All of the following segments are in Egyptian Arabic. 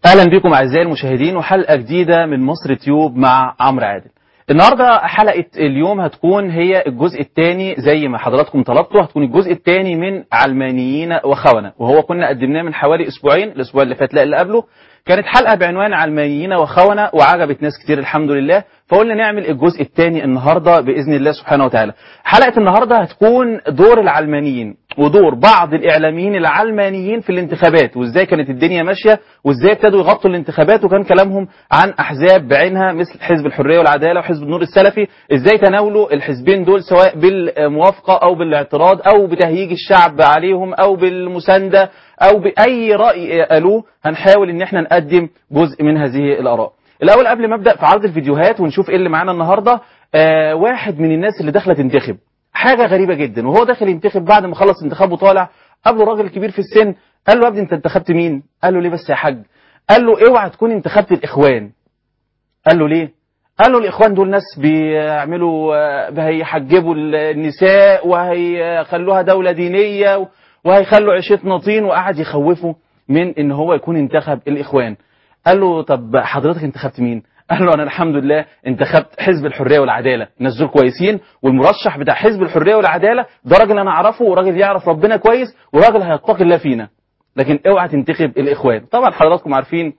اهلا بكم اعزائي المشاهدين وحلقه جديده من مصر تيوب مع عمرو عادل النهارده حلقه اليوم هتكون هي الجزء الثاني زي ما حضراتكم طلبتوا هتكون الجزء الثاني من علمانيين وخونه وهو كنا قدمناه من حوالي اسبوعين الاسبوع اللي فات لا اللي قبله كانت حلقه بعنوان علمانيين وخونه وعجبت ناس كتير الحمد لله فقلنا نعمل الجزء الثاني النهارده باذن الله سبحانه وتعالى حلقه النهارده هتكون دور العلمانيين ودور بعض الاعلاميين العلمانيين في الانتخابات وازاي كانت الدنيا ماشيه وازاي ابتدوا يغطوا الانتخابات وكان كلامهم عن احزاب بعينها مثل حزب الحريه والعداله وحزب النور السلفي ازاي تناولوا الحزبين دول سواء بالموافقه او بالاعتراض او بتهييج الشعب عليهم او بالمسانده او باي راي قالوه هنحاول ان احنا نقدم جزء من هذه الاراء الاول قبل ما ابدا في عرض الفيديوهات ونشوف ايه اللي معانا النهارده آه واحد من الناس اللي داخله تنتخب حاجه غريبه جدا وهو داخل ينتخب بعد ما خلص انتخابه طالع قابله راجل كبير في السن قال له يا ابني انت انتخبت مين قال له ليه بس يا حاج قال له اوعى تكون انتخبت الاخوان قال له ليه قال له الاخوان دول ناس بيعملوا آه، هيحجبوا النساء وهيخلوها دوله دينيه وهيخلوا عيشتنا طين وقعد يخوفه من ان هو يكون انتخب الاخوان قال له طب حضرتك انتخبت مين قال له انا الحمد لله انتخبت حزب الحريه والعداله الناس دول كويسين والمرشح بتاع حزب الحريه والعداله ده راجل انا اعرفه وراجل يعرف ربنا كويس وراجل هيتقي الله فينا لكن اوعى تنتخب الاخوان طبعا حضراتكم عارفين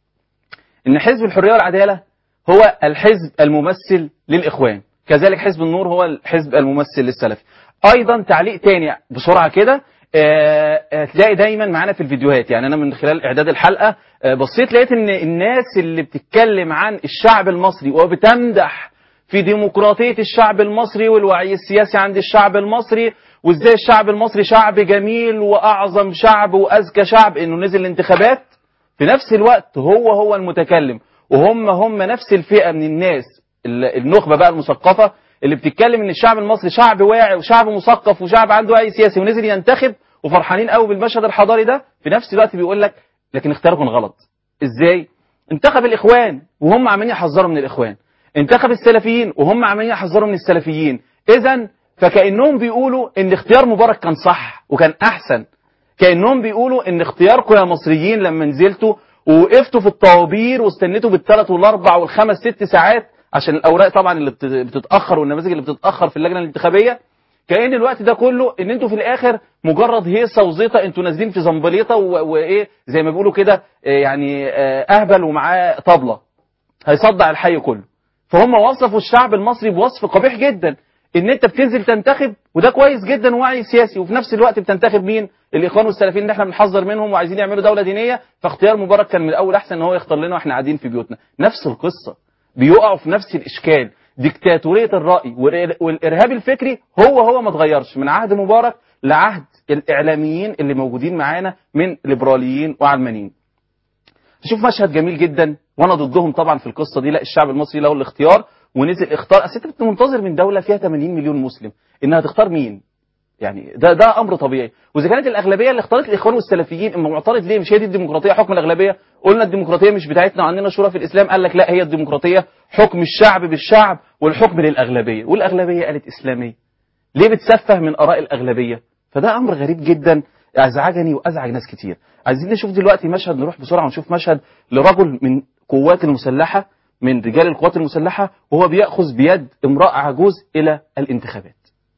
ان حزب الحريه والعداله هو الحزب الممثل للاخوان كذلك حزب النور هو الحزب الممثل للسلفي ايضا تعليق تاني بسرعه كده آه، هتلاقي دايما معانا في الفيديوهات يعني انا من خلال اعداد الحلقه آه، بصيت لقيت ان الناس اللي بتتكلم عن الشعب المصري وبتمدح في ديمقراطيه الشعب المصري والوعي السياسي عند الشعب المصري وازاي الشعب المصري شعب جميل واعظم شعب واذكى شعب انه نزل الانتخابات في نفس الوقت هو هو المتكلم وهم هم نفس الفئه من الناس ال- النخبه بقى المثقفه اللي بتتكلم ان الشعب المصري شعب واعي وشعب مثقف وشعب عنده وعي سياسي ونزل ينتخب وفرحانين قوي بالمشهد الحضاري ده في نفس الوقت بيقول لك لكن اختياركم غلط ازاي انتخب الاخوان وهم عمالين يحذروا من الاخوان انتخب السلفيين وهم عمالين يحذروا من السلفيين اذا فكانهم بيقولوا ان اختيار مبارك كان صح وكان احسن كانهم بيقولوا ان اختياركم يا مصريين لما نزلتوا ووقفتوا في الطوابير واستنيتوا بالثلاث والاربع والخمس ست ساعات عشان الاوراق طبعا اللي بت- بتتاخر والنماذج اللي بتتاخر في اللجنه الانتخابيه كأن الوقت ده كله ان انتوا في الاخر مجرد هيصه وزيطه انتوا نازلين في زنبليطه و- وايه زي ما بيقولوا كده آه، يعني آه، اهبل ومعاه طبله هيصدع الحي كله فهم وصفوا الشعب المصري بوصف قبيح جدا ان انت بتنزل تنتخب وده كويس جدا وعي سياسي وفي نفس الوقت بتنتخب مين الاخوان والسلفيين اللي احنا بنحذر منهم وعايزين يعملوا دوله دينيه فاختيار مبارك كان من الاول احسن ان هو يختار لنا واحنا قاعدين في بيوتنا نفس القصه بيقعوا في نفس الاشكال ديكتاتوريه الراي والإر- والارهاب الفكري هو هو ما اتغيرش من عهد مبارك لعهد الاعلاميين اللي موجودين معانا من ليبراليين وعلمانيين شوف مشهد جميل جدا وانا ضدهم طبعا في القصه دي لا الشعب المصري له الاختيار ونزل اختار اصل انت كنت منتظر من دوله فيها 80 مليون مسلم انها تختار مين يعني ده ده امر طبيعي واذا كانت الاغلبيه اللي اختارت الاخوان والسلفيين اما معترض ليه مش هي دي الديمقراطيه حكم الاغلبيه قلنا الديمقراطيه مش بتاعتنا عندنا شورى في الاسلام قال لك لا هي الديمقراطيه حكم الشعب بالشعب والحكم للاغلبيه والاغلبيه قالت اسلاميه ليه بتسفه من اراء الاغلبيه فده امر غريب جدا ازعجني وازعج ناس كتير عايزين نشوف دلوقتي مشهد نروح بسرعه ونشوف مشهد لرجل من قوات المسلحه من رجال القوات المسلحه وهو بياخذ بيد امراه عجوز الى الانتخابات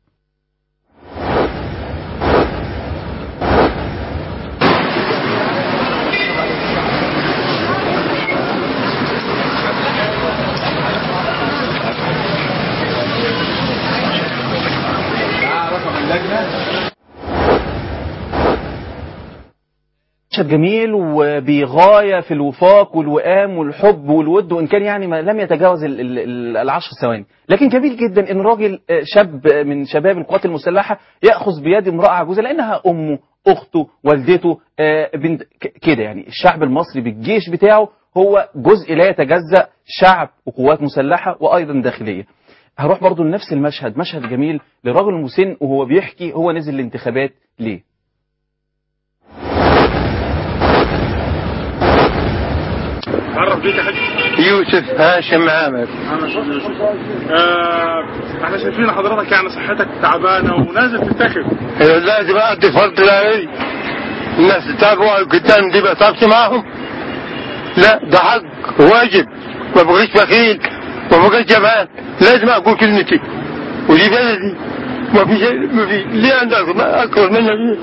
مشهد جميل وبغاية في الوفاق والوئام والحب والود وإن كان يعني ما لم يتجاوز ال- ال- ال- العشر ثواني لكن جميل جدا إن راجل آه، شاب من شباب القوات المسلحة يأخذ بيد امرأة عجوزة لأنها أمه أخته والدته آه، بنت ك- كده يعني الشعب المصري بالجيش بتاعه هو جزء لا يتجزأ شعب وقوات مسلحة وأيضا داخلية هروح برضو لنفس المشهد مشهد جميل لرجل مسن وهو بيحكي هو نزل الانتخابات ليه عرف بيك يا حاج يوسف هاشم عامر انا شفت آه احنا شايفين حضرتك يعني صحتك تعبانه ونازل تنتخب لازم أدي فرض العين الناس تتابعوا القدام دي بتابس معهم لا ده حق واجب ما بقيش بخيل ما بقيش جبان لازم اقول كلمتي ودي بلدي ما في شيء ما في ليه عندك ما اكبر منها ليه؟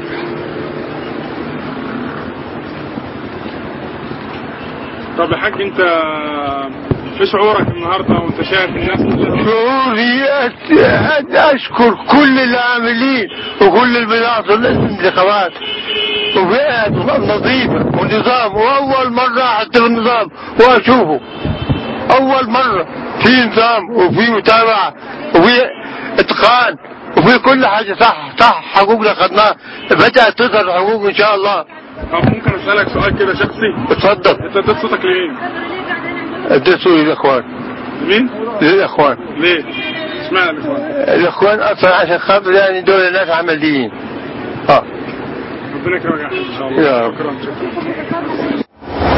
طب يا حاج انت في شعورك النهارده وانت شايف الناس كلها شعوري أت- أت- اشكر كل العاملين وكل اللي بيعطوا الانتخابات وفئات نظيفة ونظام وأول مرة حتى في النظام وأشوفه أول مرة في نظام وفي متابعة وفي إتقان وفي كل حاجة صح صح حقوقنا أخذناها بدأت تظهر حقوق إن شاء الله طب ممكن اسالك سؤال كده شخصي اتفضل انت اديت صوتك لمين؟ اديته للإخوان لمين؟ للإخوان ليه؟ اشمعنى الاخوان؟ الإخوان أصلا عشان خاطر يعني دول ناس عمليين اه ربنا يكرمك يا حاج ان شاء الله يا رب. شكرا شكرا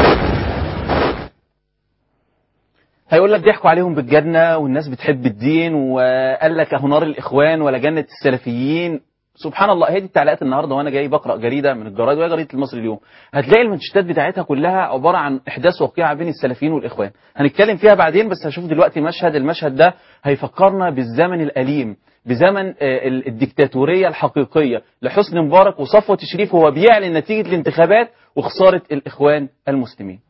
هيقول لك ضحكوا عليهم بالجنة والناس بتحب الدين وقال لك اهو نار الإخوان ولا جنة السلفيين سبحان الله هي دي التعليقات النهارده وانا جاي بقرا جريده من الجرايد وهي جريده المصري اليوم هتلاقي المانشيتات بتاعتها كلها عباره عن احداث واقعه بين السلفيين والاخوان هنتكلم فيها بعدين بس هشوف دلوقتي مشهد المشهد ده هيفكرنا بالزمن الاليم بزمن آه، ال- الديكتاتوريه الحقيقيه لحسني مبارك وصفوه شريف وهو بيعلن نتيجه الانتخابات وخساره الاخوان المسلمين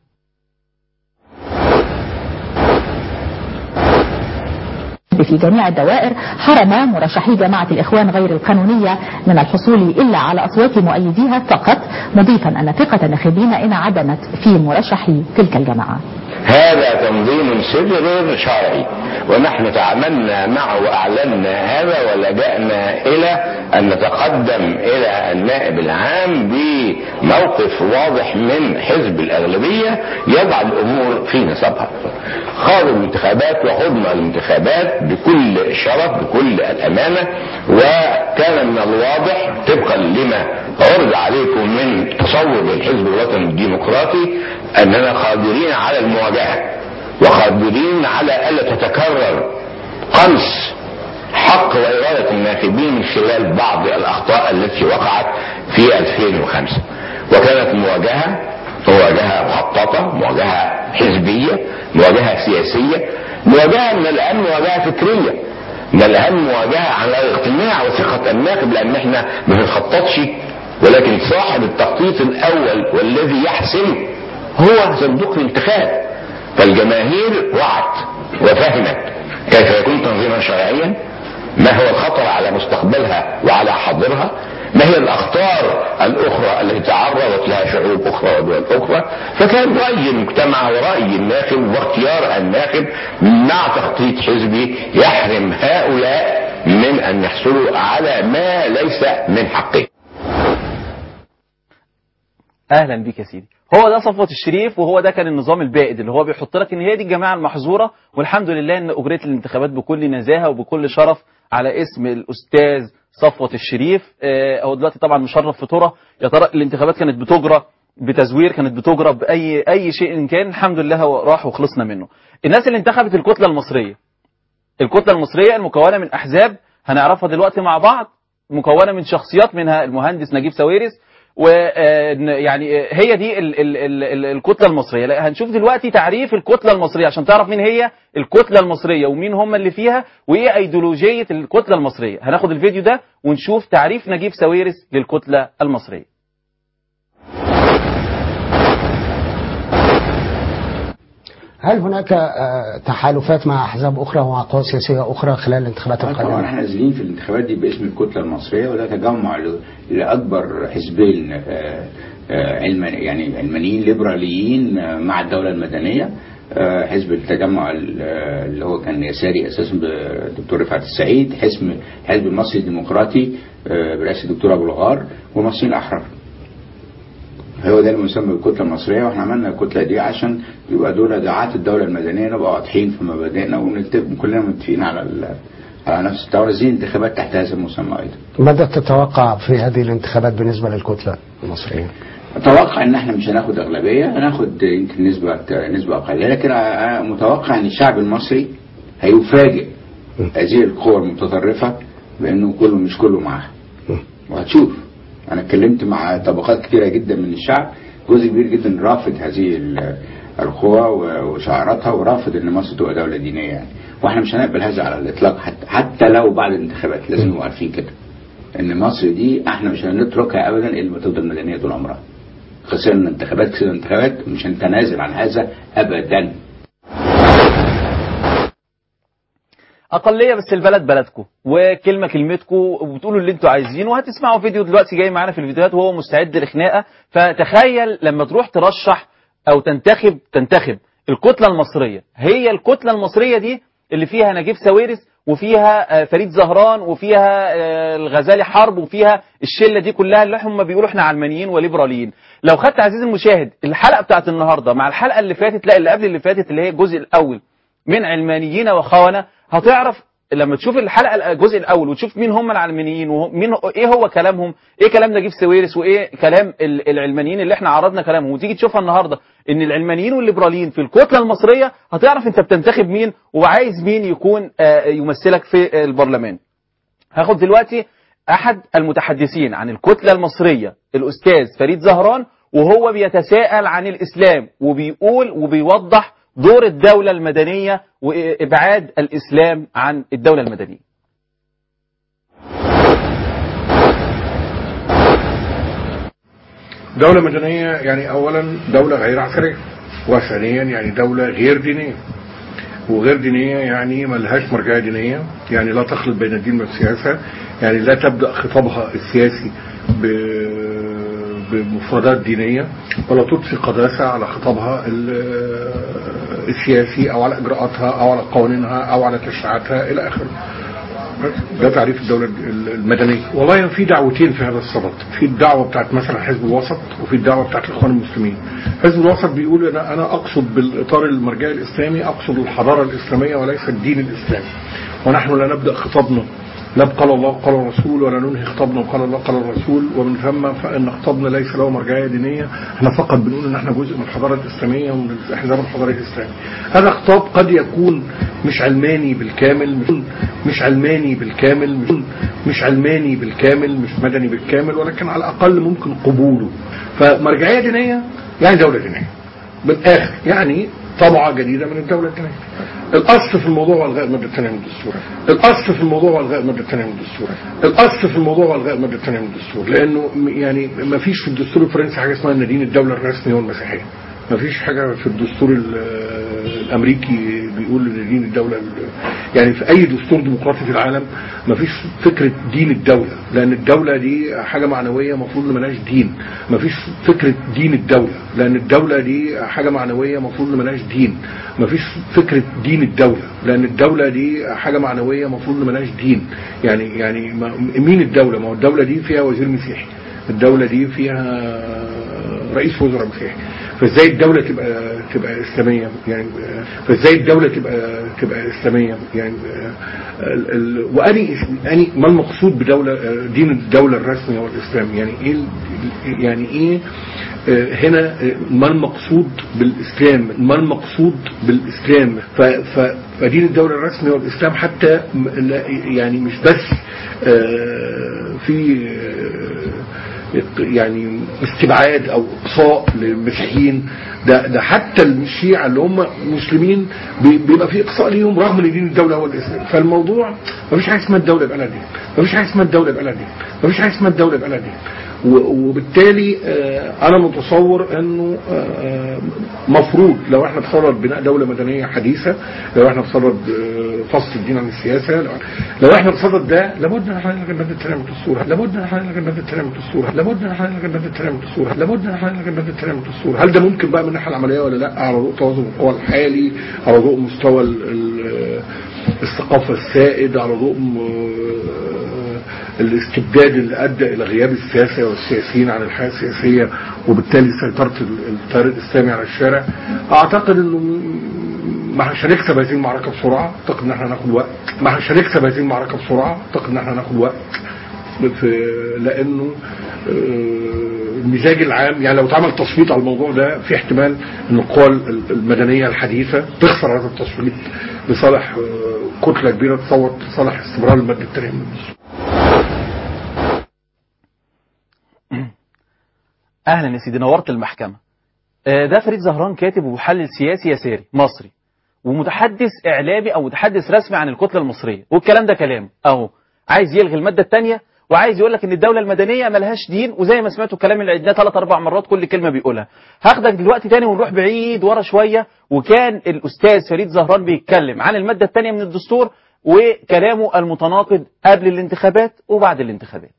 في جميع الدوائر حرم مرشحي جماعة الإخوان غير القانونية من الحصول إلا على أصوات مؤيديها فقط مضيفا أن ثقة الناخبين انعدمت في مرشحي تلك الجماعة هذا تنظيم سر شرعي ونحن تعاملنا معه واعلنا هذا ولجانا الى ان نتقدم الى النائب العام بموقف واضح من حزب الاغلبيه يضع الامور في نصابها. خاضوا الانتخابات وخضنا الانتخابات بكل شرف بكل الامانه وكان من الواضح طبقا لما عرض عليكم من تصور للحزب الوطني الديمقراطي اننا قادرين على المواجهه وقادرين على الا تتكرر قمص حق وإرادة الناخبين من خلال بعض الأخطاء التي وقعت في 2005 وكانت مواجهة مواجهة مخططة مواجهة حزبية مواجهة سياسية مواجهة من الأهم مواجهة فكرية من الأهم مواجهة على اقتناع وثقة الناخب لأن احنا ما بنخططش ولكن صاحب التخطيط الأول والذي يحسم هو صندوق الانتخاب فالجماهير وعت وفهمت كيف يكون تنظيما شرعيا ما هو الخطر على مستقبلها وعلى حاضرها ما هي الاخطار الاخرى التي تعرضت لها شعوب اخرى ودول اخرى فكان راي المجتمع وراي الناخب واختيار الناخب مع تخطيط حزبي يحرم هؤلاء من ان يحصلوا على ما ليس من حقهم اهلا بيك يا سيدي هو ده صفوة الشريف وهو ده كان النظام البائد اللي هو بيحط لك ان هي دي الجماعه المحظوره والحمد لله ان اجريت الانتخابات بكل نزاهه وبكل شرف على اسم الاستاذ صفوة الشريف آه، هو دلوقتي طبعا مشرف في ترى يا ترى الانتخابات كانت بتجرى بتزوير كانت بتجرى باي اي شيء إن كان الحمد لله هو راح وخلصنا منه الناس اللي انتخبت الكتله المصريه الكتله المصريه المكونه من احزاب هنعرفها دلوقتي مع بعض مكونه من شخصيات منها المهندس نجيب ساويرس ويعني هي دي ال ال ال ال الكتله المصريه لا، هنشوف دلوقتي تعريف الكتله المصريه عشان تعرف مين هي الكتله المصريه ومين هم اللي فيها وايه ايديولوجيه الكتله المصريه هناخد الفيديو ده ونشوف تعريف نجيب ساويرس للكتله المصريه هل هناك آه، تحالفات مع احزاب اخرى ومع قوى سياسيه اخرى خلال الانتخابات طبعا القادمه؟ احنا نازلين في الانتخابات دي باسم الكتله المصريه وده تجمع ل- لاكبر حزبين آه، آه، علمان يعني علمانيين ليبراليين آه، مع الدوله المدنيه آه، حزب التجمع ال- آه، اللي هو كان يساري اساسا بالدكتور رفعت السعيد حزب حزب المصري الديمقراطي آه، برئاسه الدكتور ابو الغار والمصريين الاحرار هو ده المسمى بالكتله المصريه واحنا عملنا الكتله دي عشان يبقى دول دعاة الدوله المدنيه نبقى واضحين في مبادئنا ونتفق كلنا متفقين على ال- على نفس الدوله زي انتخابات تحت هذا المسمى ايضا. ماذا تتوقع في هذه الانتخابات بالنسبه للكتله المصريه؟ اتوقع ان احنا مش هناخد اغلبيه هناخد يمكن نسبه نسبه اقل لكن أنا متوقع ان الشعب المصري هيفاجئ هذه القوى المتطرفه بانه كله مش كله معاها وهتشوف انا اتكلمت مع طبقات كثيره جدا من الشعب جزء كبير جدا رافض هذه ال- القوى و- وشعاراتها ورافض ان مصر تبقى دوله دينيه يعني واحنا مش هنقبل هذا على الاطلاق حتى حتى لو بعد الانتخابات لازم نبقى عارفين كده ان مصر دي احنا مش هنتركها ابدا الا ما تفضل مدنيه طول عمرها خسرنا انتخابات خسرنا انتخابات مش هنتنازل عن هذا ابدا اقليه بس البلد بلدكم وكلمه كلمتكم وبتقولوا اللي انتوا عايزينه وهتسمعوا فيديو دلوقتي جاي معانا في الفيديوهات وهو مستعد لخناقه فتخيل لما تروح ترشح او تنتخب تنتخب الكتله المصريه هي الكتله المصريه دي اللي فيها نجيب ساويرس وفيها آه، فريد زهران وفيها آه، الغزالي حرب وفيها الشله دي كلها اللي هم بيقولوا احنا علمانيين وليبراليين لو خدت عزيزي المشاهد الحلقه بتاعت النهارده مع الحلقه اللي فاتت لا اللي قبل اللي فاتت اللي هي الجزء الاول من علمانيين وخونه هتعرف لما تشوف الحلقه الجزء الاول وتشوف مين هم العلمانيين ومين ايه هو كلامهم ايه كلام نجيب ساويرس وايه كلام ال- العلمانيين اللي احنا عرضنا كلامهم وتيجي تشوفها النهارده ان العلمانيين والليبراليين في الكتله المصريه هتعرف انت بتنتخب مين وعايز مين يكون آه، يمثلك في البرلمان هاخد دلوقتي احد المتحدثين عن الكتله المصريه الاستاذ فريد زهران وهو بيتساءل عن الاسلام وبيقول وبيوضح دور الدوله المدنيه وابعاد الاسلام عن الدوله المدنيه دولة مدنية يعني أولا دولة غير عسكرية وثانيا يعني دولة غير دينية وغير دينية يعني ملهاش مرجعية دينية يعني لا تخلط بين الدين والسياسة يعني لا تبدأ خطابها السياسي ب- بمفردات دينية ولا تضفي قداسة على خطابها ال- السياسي أو على إجراءاتها أو على قوانينها أو على تشريعاتها إلى آخره ده تعريف الدولة المدنية والله في دعوتين في هذا الصدد في الدعوة بتاعت مثلا حزب الوسط وفي الدعوة بتاعت الإخوان المسلمين حزب الوسط بيقول أنا أنا أقصد بالإطار المرجعي الإسلامي أقصد الحضارة الإسلامية وليس الدين الإسلامي ونحن لا نبدأ خطابنا لا بقال الله قال الرسول ولا ننهي خطابنا بقال الله قال الرسول ومن ثم فإن خطابنا ليس له مرجعية دينية احنا فقط بنقول ان احنا جزء من الحضارة الإسلامية ومن الحزام الحضاري الإسلامي هذا خطاب قد يكون مش علماني بالكامل مش, مش علماني بالكامل مش, مش علماني بالكامل مش مدني بالكامل ولكن على الأقل ممكن قبوله فمرجعية دينية يعني دولة دينية بالآخر يعني طبعة جديدة من الدولة الدينية الأصل في الموضوع هو إلغاء المادة الثانية من الدستور الأصل في الموضوع هو إلغاء المادة الثانية من الدستور الأصل في الموضوع هو إلغاء المادة الثانية من الدستور لأنه م- يعني ما فيش في الدستور الفرنسي حاجة اسمها إن دين الدولة الرسمي هو المسيحية ما فيش حاجة في الدستور ال- الأمريكي بيقول إن دين الدولة ال- يعني في أي دستور ديمقراطي في العالم ما فيش فكرة دين الدولة لأن الدولة دي حاجة معنوية المفروض إن ملهاش دين ما فيش فكرة دين الدولة لأن الدولة دي حاجة معنوية المفروض إن ملهاش دين ما فيش فكرة دين الدولة لأن الدولة دي حاجة معنوية المفروض إن ملهاش دين يعني يعني ما- مين الدولة ما هو الدولة دي فيها وزير مسيحي الدولة دي فيها رئيس وزراء مسيحي فازاي الدولة تبقى تبقى اسلامية يعني فازاي الدولة تبقى تبقى اسلامية يعني ال ال واني اني ما المقصود بدولة دين الدولة الرسمي هو الاسلام يعني ايه ال- يعني ايه آه، هنا آه، ما المقصود بالاسلام ما المقصود بالاسلام ف ف فدين الدولة الرسمي هو الاسلام حتى م- لا- يعني مش بس آه، في آه، يعني استبعاد او اقصاء للمسيحيين ده ده حتى الشيعة اللي هم مسلمين بي- بيبقى في اقصاء ليهم رغم ان دين الدوله هو الاسلام فالموضوع ما فيش حاجه اسمها الدوله يبقى لها دين ما فيش حاجه اسمها الدوله يبقى لها دين ما فيش حاجه اسمها الدوله يبقى لها دين و- وبالتالي آه، انا متصور انه آه، مفروض لو احنا بصدد بناء دوله مدنيه حديثه لو احنا بصدد آه، فصل الدين عن السياسه لو, لو احنا بصدد ده لابد ان احنا نلغي الماده الثانيه من الدستور لابد ان احنا نلغي الماده الثانيه من الدستور لابد ان احنا نلغي الماده الثانيه من الدستور لابد ان احنا نلغي الماده الثانيه من الدستور هل ده ممكن بقى من الناحيه العمليه ولا لا على ضوء توازن القوى الحالي على ضوء مستوى ال- ال- الثقافه السائد على ضوء م- الاستبداد اللي ادى الى غياب السياسه والسياسيين عن الحياه السياسيه وبالتالي سيطره ال- التيار الاسلامي على الشارع اعتقد انه م- ما احناش هنكسب هذه المعركه بسرعه اعتقد ان احنا هناخد وقت ما احناش هنكسب هذه المعركه بسرعه اعتقد ان احنا هناخد وقت في لانه آه، المزاج العام يعني لو اتعمل تصويت على الموضوع ده في احتمال ان القوى ال- المدنيه الحديثه تخسر هذا التصويت لصالح آه، كتله كبيره تصوت لصالح استمرار الماده الثانيه من الدستور اهلا يا سيدي نورت المحكمه آه، ده فريد زهران كاتب ومحلل سياسي يساري مصري ومتحدث اعلامي او متحدث رسمي عن الكتله المصريه والكلام ده كلامه اهو عايز يلغي الماده الثانيه وعايز يقول لك ان الدوله المدنيه ملهاش دين وزي ما سمعتوا الكلام اللي عدناه ثلاث اربع مرات كل كلمه بيقولها هاخدك دلوقتي تاني ونروح بعيد ورا شويه وكان الاستاذ فريد زهران بيتكلم عن الماده الثانيه من الدستور وكلامه المتناقض قبل الانتخابات وبعد الانتخابات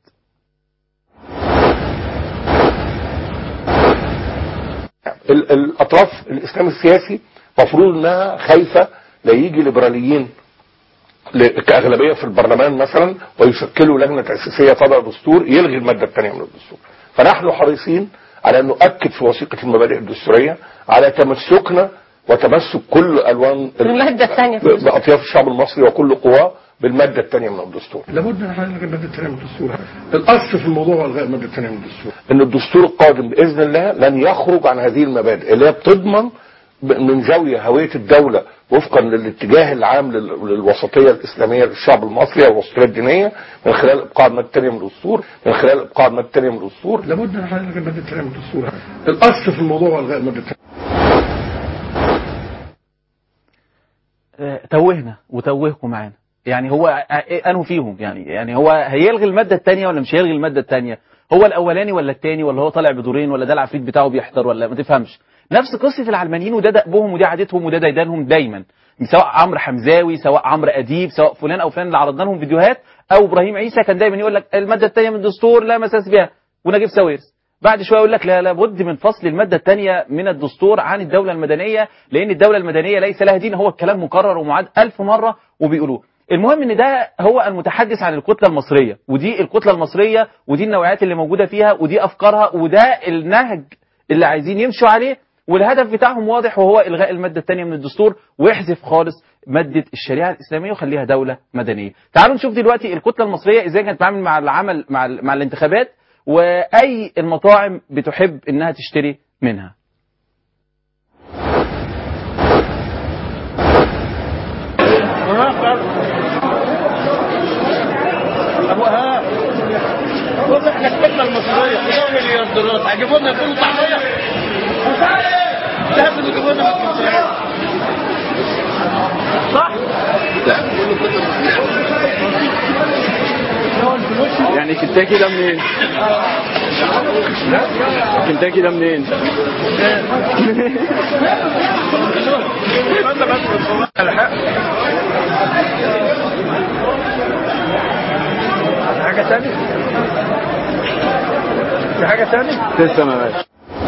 ال- الاطراف الاسلام السياسي مفروض انها خايفه لا يجي ليبراليين ل- كاغلبيه في البرلمان مثلا ويشكلوا لجنه تاسيسيه تضع دستور يلغي الماده الثانيه من الدستور فنحن حريصين على ان نؤكد في وثيقه المبادئ الدستوريه على تمسكنا وتمسك كل الوان المادة الثانية في الدستور. باطياف الشعب المصري وكل قواه بالماده الثانيه من الدستور لابد ان احنا نلغي الماده الثانيه من الدستور الاصل في الموضوع هو الغاء الماده الثانيه من الدستور ان الدستور القادم باذن الله لن يخرج عن هذه المبادئ اللي هي بتضمن ب- من زاويه هويه الدوله وفقا للاتجاه العام لل- للوسطيه الاسلاميه للشعب المصري او الوسطيه الدينيه من خلال ابقاء الماده الثانيه من الدستور من خلال ابقاء الماده الثانيه من الدستور لابد ان احنا نلغي الماده الثانيه من الدستور الاصل في الموضوع هو الغاء الماده الثانيه آه، توهنا وتوهكم معانا يعني هو آه، انه فيهم يعني يعني هو هيلغي الماده الثانيه ولا مش هيلغي الماده الثانيه هو الاولاني ولا الثاني ولا هو طالع بدورين ولا ده العفريت بتاعه بيحضر ولا ما تفهمش نفس قصه العلمانيين وده دأبهم وده عادتهم وده ديدانهم دايما سواء عمرو حمزاوي سواء عمرو اديب سواء فلان او فلان اللي عرضنا لهم فيديوهات او ابراهيم عيسى كان دايما يقول لك الماده الثانيه من الدستور لا مساس بها ونجيب ساويرس بعد شويه يقول لك لا لابد من فصل الماده الثانيه من الدستور عن الدوله المدنيه لان الدوله المدنيه ليس لها دين هو الكلام مكرر ومعاد ألف مره وبيقولوه المهم ان ده هو المتحدث عن الكتله المصريه ودي الكتله المصريه ودي النوعيات اللي موجوده فيها ودي افكارها وده النهج اللي عايزين يمشوا عليه والهدف بتاعهم واضح وهو الغاء الماده الثانيه من الدستور ويحذف خالص ماده الشريعه الاسلاميه وخليها دوله مدنيه. تعالوا نشوف دلوقتي الكتله المصريه ازاي كانت بتتعامل مع العمل مع ال- مع الانتخابات واي المطاعم بتحب انها تشتري منها. ابو ايهاب بص احنا الكتله المصريه كلهم مليارديرات هيجيبوا لنا فول وطعميه لازم يجيبوا لنا مكسرات صح؟ يعني كنتاكي ده منين؟ كنتاكي ده منين؟ حاجه ثانيه؟ في حاجه ثانيه؟ لسه ما بقاش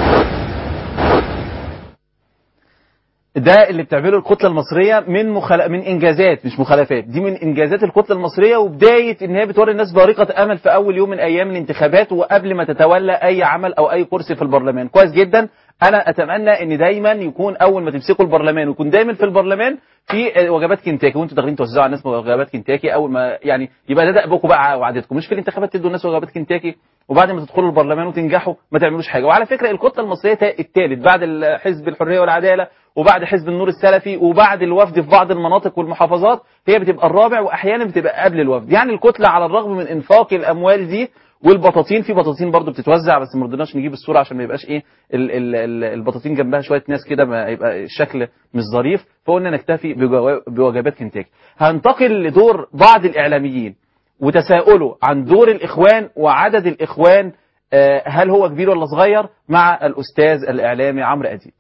ده اللي بتعمله الكتله المصريه من مخل... من انجازات مش مخالفات دي من انجازات الكتله المصريه وبدايه ان هي بتوري الناس بارقه امل في اول يوم من ايام الانتخابات وقبل ما تتولى اي عمل او اي كرسي في البرلمان كويس جدا انا اتمنى ان دايما يكون اول ما تمسكوا البرلمان ويكون دايما في البرلمان في وجبات كنتاكي وانتوا داخلين توزعوا على الناس وجبات كنتاكي اول ما يعني يبقى ده دأبكم بقى وعدتكم مش في الانتخابات تدوا الناس وجبات كنتاكي وبعد ما تدخلوا البرلمان وتنجحوا ما تعملوش حاجه وعلى فكره الكتله المصريه تا- الثالث بعد ال- حزب الحريه والعداله وبعد حزب النور السلفي وبعد الوفد في بعض المناطق والمحافظات هي بتبقى الرابع واحيانا بتبقى قبل الوفد يعني الكتله على الرغم من انفاق الاموال دي والبطاطين في بطاطين برضو بتتوزع بس ما رضيناش نجيب الصوره عشان ما يبقاش ايه ال ال ال البطاطين جنبها شويه ناس كده ما يبقى الشكل مش ظريف فقلنا نكتفي بجوا- بوجبات كنتاكي هنتقل لدور بعض الاعلاميين وتساؤله عن دور الاخوان وعدد الاخوان آه، هل هو كبير ولا صغير مع الاستاذ الاعلامي عمرو اديب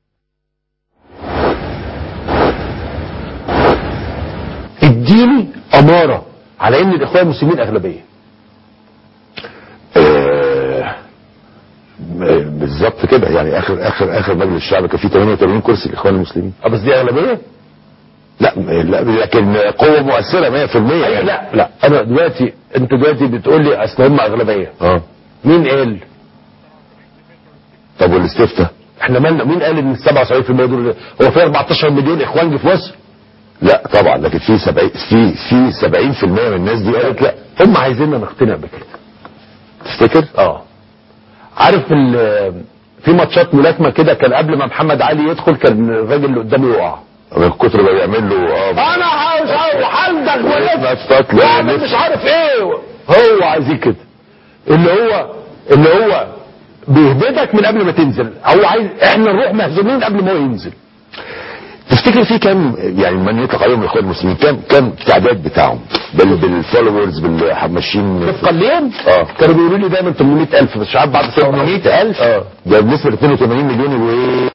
اديني اماره على ان الاخوان المسلمين اغلبيه آه، بالظبط كده يعني اخر اخر اخر مجلس الشعب كان فيه 88 كرسي الاخوان المسلمين اه بس دي اغلبيه لا لا لكن قوه مؤثره 100% يعني لا لا انا دلوقتي انت دلوقتي بتقول لي اصل هم اغلبيه اه مين قال طب والاستفتاء احنا مالنا مين قال ان ال 77% دول هو في 14 مليون اخوانجي في مصر لا طبعا لكن في 70 في في 70% من الناس دي قالت لا هم عايزيننا نقتنع بكده تفتكر اه عارف ال- في ماتشات ملاكمه كده كان قبل ما محمد علي يدخل كان الراجل اللي قدامه يقع من كتر ما بيعمل له اه انا عاوز وحندك ولف نفسك واعمل مش عارف ايه هو عايزين كده اللي هو اللي هو بيهبدك من قبل ما تنزل هو عايز احنا نروح مهزومين قبل ما هو ينزل تفتكر في كام يعني من يطلق عليهم الاخوان المسلمين كام كام التعداد بتاعهم بال بالفولورز بالماشيين طبقا ليهم اه كانوا بيقولوا لي دايما 800000 بس مش عارف بعد الثوره 800000 اه ده بالنسبه ل 82 مليون يبقوا ايه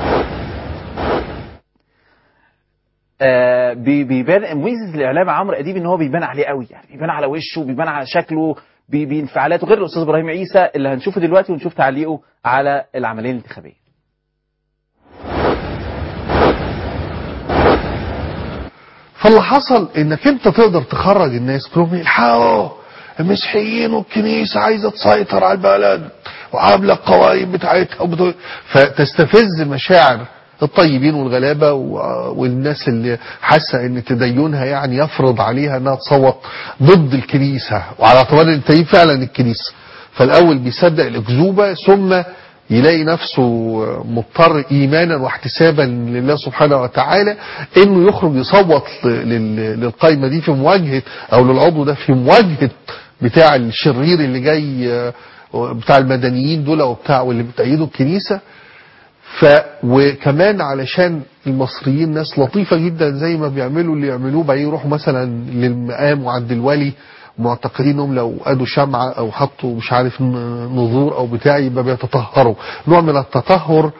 آه بي- بيبان ميزه الاعلام عمرو اديب ان هو بيبان عليه قوي يعني بيبان على وشه بيبان على شكله بي- بانفعالاته غير الاستاذ ابراهيم عيسى اللي هنشوفه دلوقتي ونشوف تعليقه على العمليه الانتخابيه فاللي حصل انك انت تقدر تخرج الناس كلهم يلحقوا المسيحيين والكنيسة عايزة تسيطر على البلد وعاملة القوائم بتاعتها وبت... فتستفز مشاعر الطيبين والغلابة و- والناس اللي حاسة ان تدينها يعني يفرض عليها انها تصوت ضد الكنيسة وعلى اعتبار ان التدين فعلا الكنيسة فالاول بيصدق الاكذوبة ثم يلاقي نفسه مضطر ايمانا واحتسابا لله سبحانه وتعالى انه يخرج يصوت لل- للقائمه دي في مواجهه او للعضو ده في مواجهه بتاع الشرير اللي جاي آه، بتاع المدنيين دول وبتاع واللي بتأيدوا الكنيسه ف وكمان علشان المصريين ناس لطيفه جدا زي ما بيعملوا اللي يعملوه بعدين يروحوا مثلا للمقام وعند الولي معتقدين انهم لو ادوا شمعه او حطوا مش عارف ن- نذور او بتاع يبقى بيتطهروا نوع من التطهر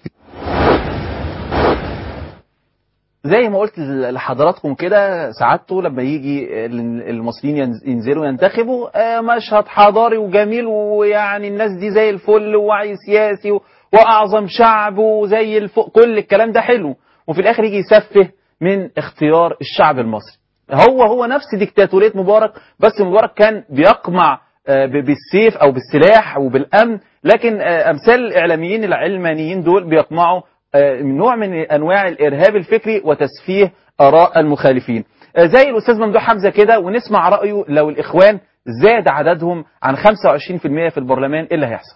زي ما قلت لحضراتكم كده سعادته لما يجي المصريين ينز- ينزلوا ينتخبوا آه، مشهد حضاري وجميل ويعني الناس دي زي الفل ووعي سياسي و- واعظم شعب وزي الفل كل الكلام ده حلو وفي الاخر يجي يسفه من اختيار الشعب المصري هو هو نفس ديكتاتورية مبارك بس مبارك كان بيقمع آه، ب- بالسيف او بالسلاح وبالامن لكن آه، امثال الاعلاميين العلمانيين دول بيقمعوا آه، نوع من انواع الارهاب الفكري وتسفيه اراء المخالفين آه، زي الاستاذ ممدوح حمزه كده ونسمع رايه لو الاخوان زاد عددهم عن 25% في البرلمان ايه اللي هيحصل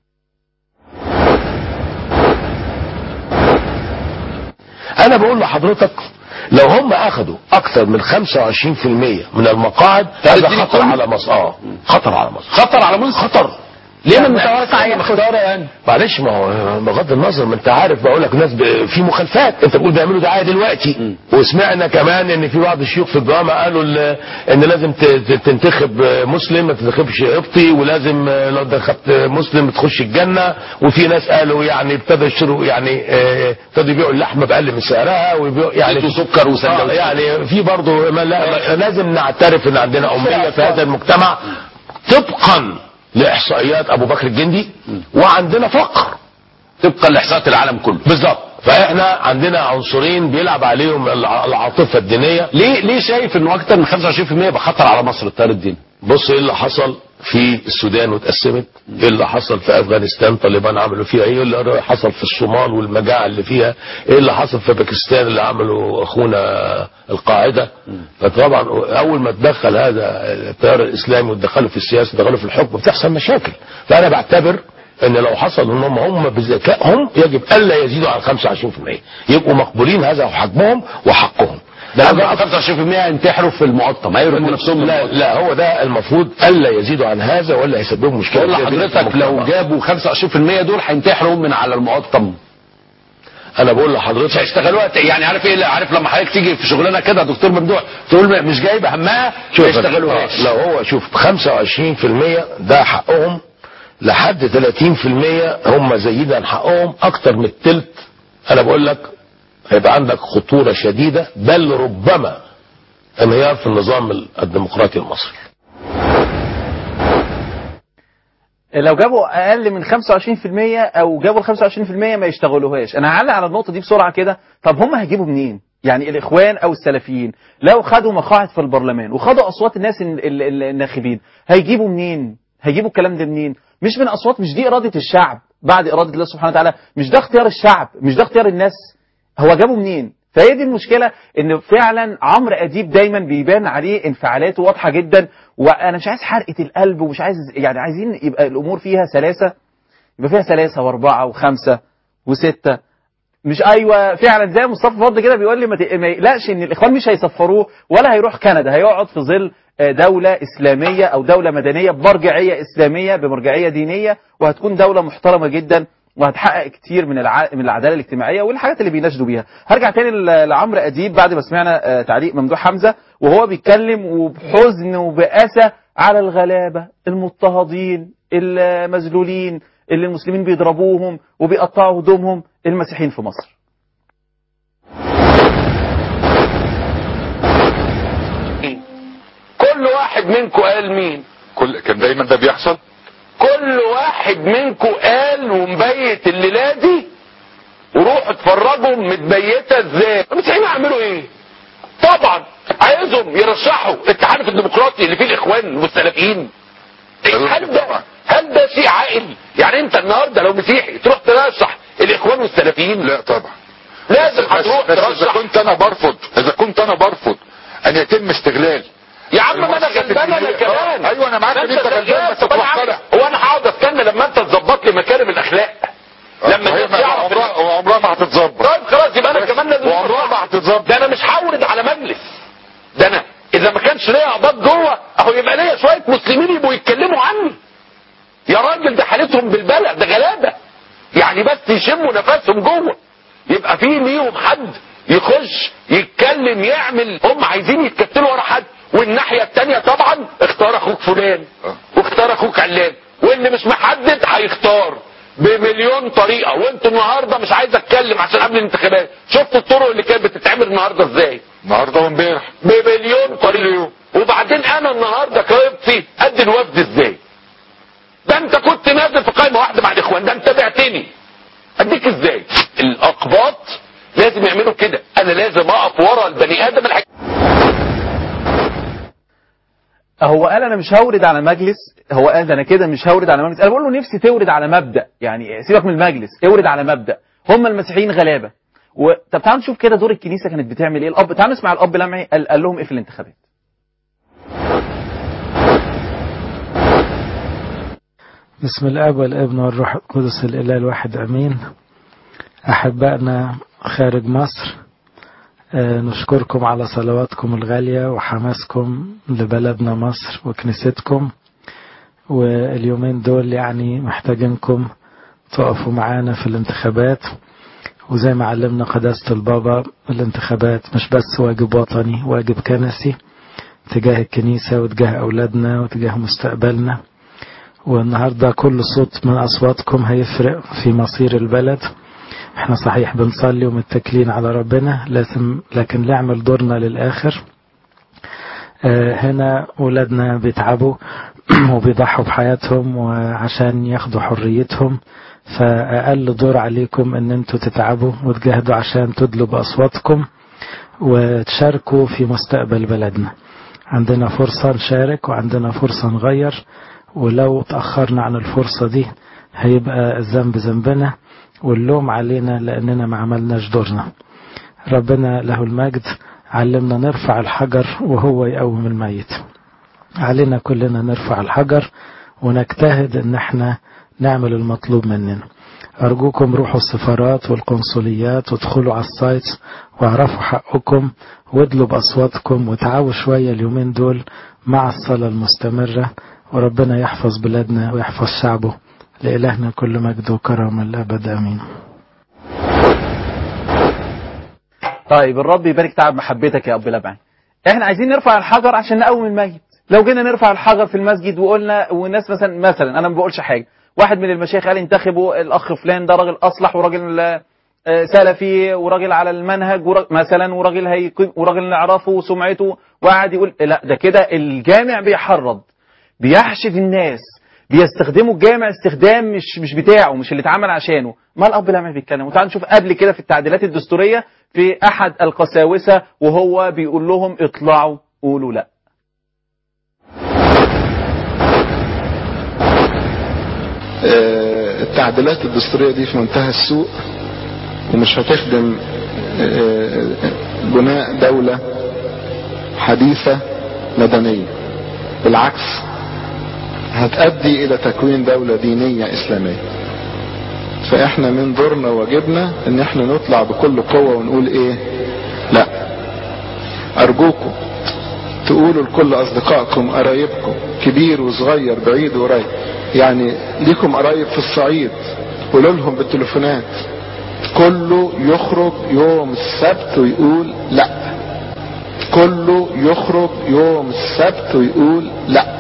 انا بقول لحضرتك لو هم اخذوا اكثر من 25% من المقاعد هذا خطر على مصر اه خطر على مصر خطر على مصر خطر ليه من متوقع مختاره يعني معلش ما هو بغض النظر ما انت عارف بقول لك ناس ب... في مخالفات انت بتقول بيعملوا دعايه دلوقتي وسمعنا كمان ان في بعض الشيوخ في الجامعه قالوا ال- ان لازم ت- ت- تنتخب مسلم ما تنتخبش قبطي ولازم لو دخلت مسلم تخش الجنه وفي ناس قالوا يعني ابتدوا يشتروا يعني اه، ابتدوا يبيعوا اللحمه باقل من سعرها ويبيعوا يعني يدوا سكر وسندوتشات. آه، يعني في برضه ما لا لازم نعترف ان عندنا اميه في هذا المجتمع طبقا لاحصائيات ابو بكر الجندي وعندنا فقر طبقا لاحصاءات العالم كله بالظبط فاحنا عندنا عنصرين بيلعب عليهم الع- العاطفه الدينيه ليه ليه شايف انه اكتر من 25% يبقى خطر على مصر التيار الديني بص ايه اللي حصل في السودان واتقسمت ايه اللي حصل في افغانستان طالبان عملوا فيها ايه اللي حصل في الصومال والمجاعه اللي فيها ايه اللي حصل في باكستان اللي عملوا اخونا القاعده فطبعا اول ما تدخل هذا التيار الاسلامي وتدخله في السياسه ودخله في الحكم بتحصل مشاكل فانا بعتبر ان لو حصل انهم هم بذكائهم يجب الا يزيدوا عن 25% يبقوا مقبولين هذا حجمهم وحقهم ده لو جابوا 25% ينتحروا في المقطم هيرموا نفسهم من لا, المقطم. لا هو ده المفروض الا يزيدوا عن هذا ولا يسببوا مشكله بقول كبيرة جداً في لحضرتك لو المجتمع. جابوا 25% دول هينتحروا من على المقطم انا بقول لحضرتك مش هيشتغلوها ت- يعني عارف ايه عارف لما حضرتك تيجي في شغلانه كده يا دكتور ممدوح تقول مش جايبه همها ما شوف يشتغلوهاش آه، لو هو شوف 25% ده حقهم لحد 30% هم زايدين عن حقهم اكتر من التلت انا بقول لك هيبقى عندك خطوره شديده بل ربما انهيار في النظام الديمقراطي المصري لو جابوا اقل من 25% او جابوا ال 25% ما يشتغلوهاش انا هعلق على النقطه دي بسرعه كده طب هم هيجيبوا منين يعني الاخوان او السلفيين لو خدوا مقاعد في البرلمان وخدوا اصوات الناس ال- ال- ال- الناخبين هيجيبوا منين هيجيبوا الكلام ده منين مش من اصوات مش دي اراده الشعب بعد اراده الله سبحانه وتعالى مش ده اختيار الشعب مش ده اختيار الناس هو جابوا منين فهي دي المشكله ان فعلا عمرو اديب دايما بيبان عليه انفعالاته واضحه جدا وانا مش عايز حرقه القلب ومش عايز يعني عايزين يبقى الامور فيها سلاسه يبقى فيها سلاسه واربعه وخمسه وسته مش ايوه فعلا زي مصطفى فضل كده بيقول لي ما ت- ما يقلقش ان الاخوان مش هيسفروه ولا هيروح كندا هيقعد في ظل آه، دولة إسلامية أو دولة مدنية بمرجعية إسلامية بمرجعية دينية وهتكون دولة محترمة جدا وهتحقق كتير من الع... من العدالة الاجتماعية والحاجات اللي بيناشدوا بيها هرجع تاني ل- لعمرو أديب بعد ما سمعنا آه، تعليق ممدوح حمزة وهو بيتكلم وبحزن وبأسى على الغلابة المضطهدين المذلولين اللي المسلمين بيضربوهم وبيقطعوا هدومهم المسيحيين في مصر كل واحد منكم قال مين كل كان دايما ده بيحصل كل واحد منكم قال ومبيت الليله دي وروحوا اتفرجوا متبيته ازاي المسيحيين هيعملوا ايه طبعا عايزهم يرشحوا التحالف الديمقراطي اللي فيه الاخوان والسلفيين هل ده هل ده شيء عاقل يعني انت النهارده لو مسيحي تروح ترشح الاخوان والسلفيين لا طبعا لازم بس, هتروح بس اذا ترشح كنت انا برفض اذا كنت انا برفض ان يتم استغلال يا عم ما انا المؤسسات غلبان انا الدينية. كمان آه، ايوه انا معاك ان انت غلبان بس طب أنا عارف- تتوقع هو انا هقعد استنى لما انت تظبط لي مكارم الاخلاق لما هي الناس يعرف عمرها وعمرها ما هتتظبط طيب خلاص يبقى انا كمان لازم وعمرها ما هتتظبط ده انا مش هورد على مجلس ده انا اذا ما كانش ليا اعضاء جوه اهو يبقى ليا شويه مسلمين يبقوا يتكلموا عني يا راجل ده حالتهم بالبلع ده غلابه يعني بس يشموا نفسهم جوه يبقى في ليهم حد يخش يتكلم يعمل هم عايزين يتكتلوا ورا حد والناحيه الثانيه طبعا اختار اخوك فلان واختار اخوك علان واللي مش محدد هيختار بمليون طريقه وانت النهارده مش عايز اتكلم عشان قبل الانتخابات شفت الطرق اللي كانت بتتعمل النهارده ازاي النهارده وامبارح بمليون طريقه وبعدين انا النهارده كريبتي قد الوفد ازاي ده انت كنت نازل في قائمه واحده مع الاخوان ده انت بعتني اديك ازاي الاقباط لازم يعملوا كده انا لازم اقف ورا البني ادم الحقيقي هو قال انا مش هورد على مجلس هو قال ده انا كده مش هورد على مجلس انا بقول له نفسي تورد على مبدا يعني سيبك من المجلس اورد على مبدا هم المسيحيين غلابه و... طب تعالوا نشوف كده دور الكنيسه كانت بتعمل ايه الاب تعالوا نسمع الاب لمعي قال, قال لهم ايه في الانتخابات بسم الاب والابن والروح القدس الاله الواحد امين احبائنا خارج مصر آه، نشكركم على صلواتكم الغاليه وحماسكم لبلدنا مصر وكنيستكم واليومين دول يعني محتاجينكم تقفوا معانا في الانتخابات وزي ما علمنا قداسة البابا الانتخابات مش بس واجب وطني واجب كنسي تجاه الكنيسة وتجاه أولادنا وتجاه مستقبلنا والنهاردة كل صوت من أصواتكم هيفرق في مصير البلد احنا صحيح بنصلي ومتكلين على ربنا لازم لكن نعمل دورنا للآخر آه، هنا ولادنا بيتعبوا وبيضحوا بحياتهم وعشان ياخدوا حريتهم فأقل دور عليكم ان انتوا تتعبوا وتجاهدوا عشان تدلوا بأصواتكم وتشاركوا في مستقبل بلدنا عندنا فرصة نشارك وعندنا فرصة نغير ولو تأخرنا عن الفرصة دي هيبقى الذنب ذنبنا واللوم علينا لأننا ما عملناش دورنا ربنا له المجد علمنا نرفع الحجر وهو يقوم الميت علينا كلنا نرفع الحجر ونجتهد ان احنا نعمل المطلوب مننا أرجوكم روحوا السفارات والقنصليات وادخلوا على السايت واعرفوا حقكم وادلوا بأصواتكم وتعاوا شوية اليومين دول مع الصلاة المستمرة وربنا يحفظ بلادنا ويحفظ شعبه لإلهنا كل مجد وكرم الأبد آمين طيب الرب يبارك تعب محبتك يا اب لبعي احنا عايزين نرفع الحجر عشان نقوم الميت لو جينا نرفع الحجر في المسجد وقلنا والناس مثلا مثلا انا ما بقولش حاجه واحد من المشايخ قال انتخبوا الاخ فلان ده راجل اصلح وراجل آه، سلفي وراجل على المنهج ورا- مثلا وراجل هيقيم وراجل نعرفه وسمعته وقعد يقول لا ده كده الجامع بيحرض بيحشد الناس بيستخدموا الجامع استخدام مش مش بتاعه مش اللي اتعمل عشانه ما الاب لما بيتكلم وتعال نشوف قبل كده في التعديلات الدستوريه في احد القساوسه وهو بيقول لهم اطلعوا قولوا لا آه، التعديلات الدستورية دي في منتهى السوء ومش هتخدم آه، بناء دولة حديثة مدنية بالعكس هتؤدي إلى تكوين دولة دينية إسلامية فاحنا من دورنا واجبنا ان احنا نطلع بكل قوة ونقول ايه لا ارجوكم تقولوا لكل اصدقائكم قرايبكم كبير وصغير بعيد وقريب يعني ليكم قرايب في الصعيد قولوا لهم بالتليفونات كله يخرج يوم السبت ويقول لا كله يخرج يوم السبت ويقول لا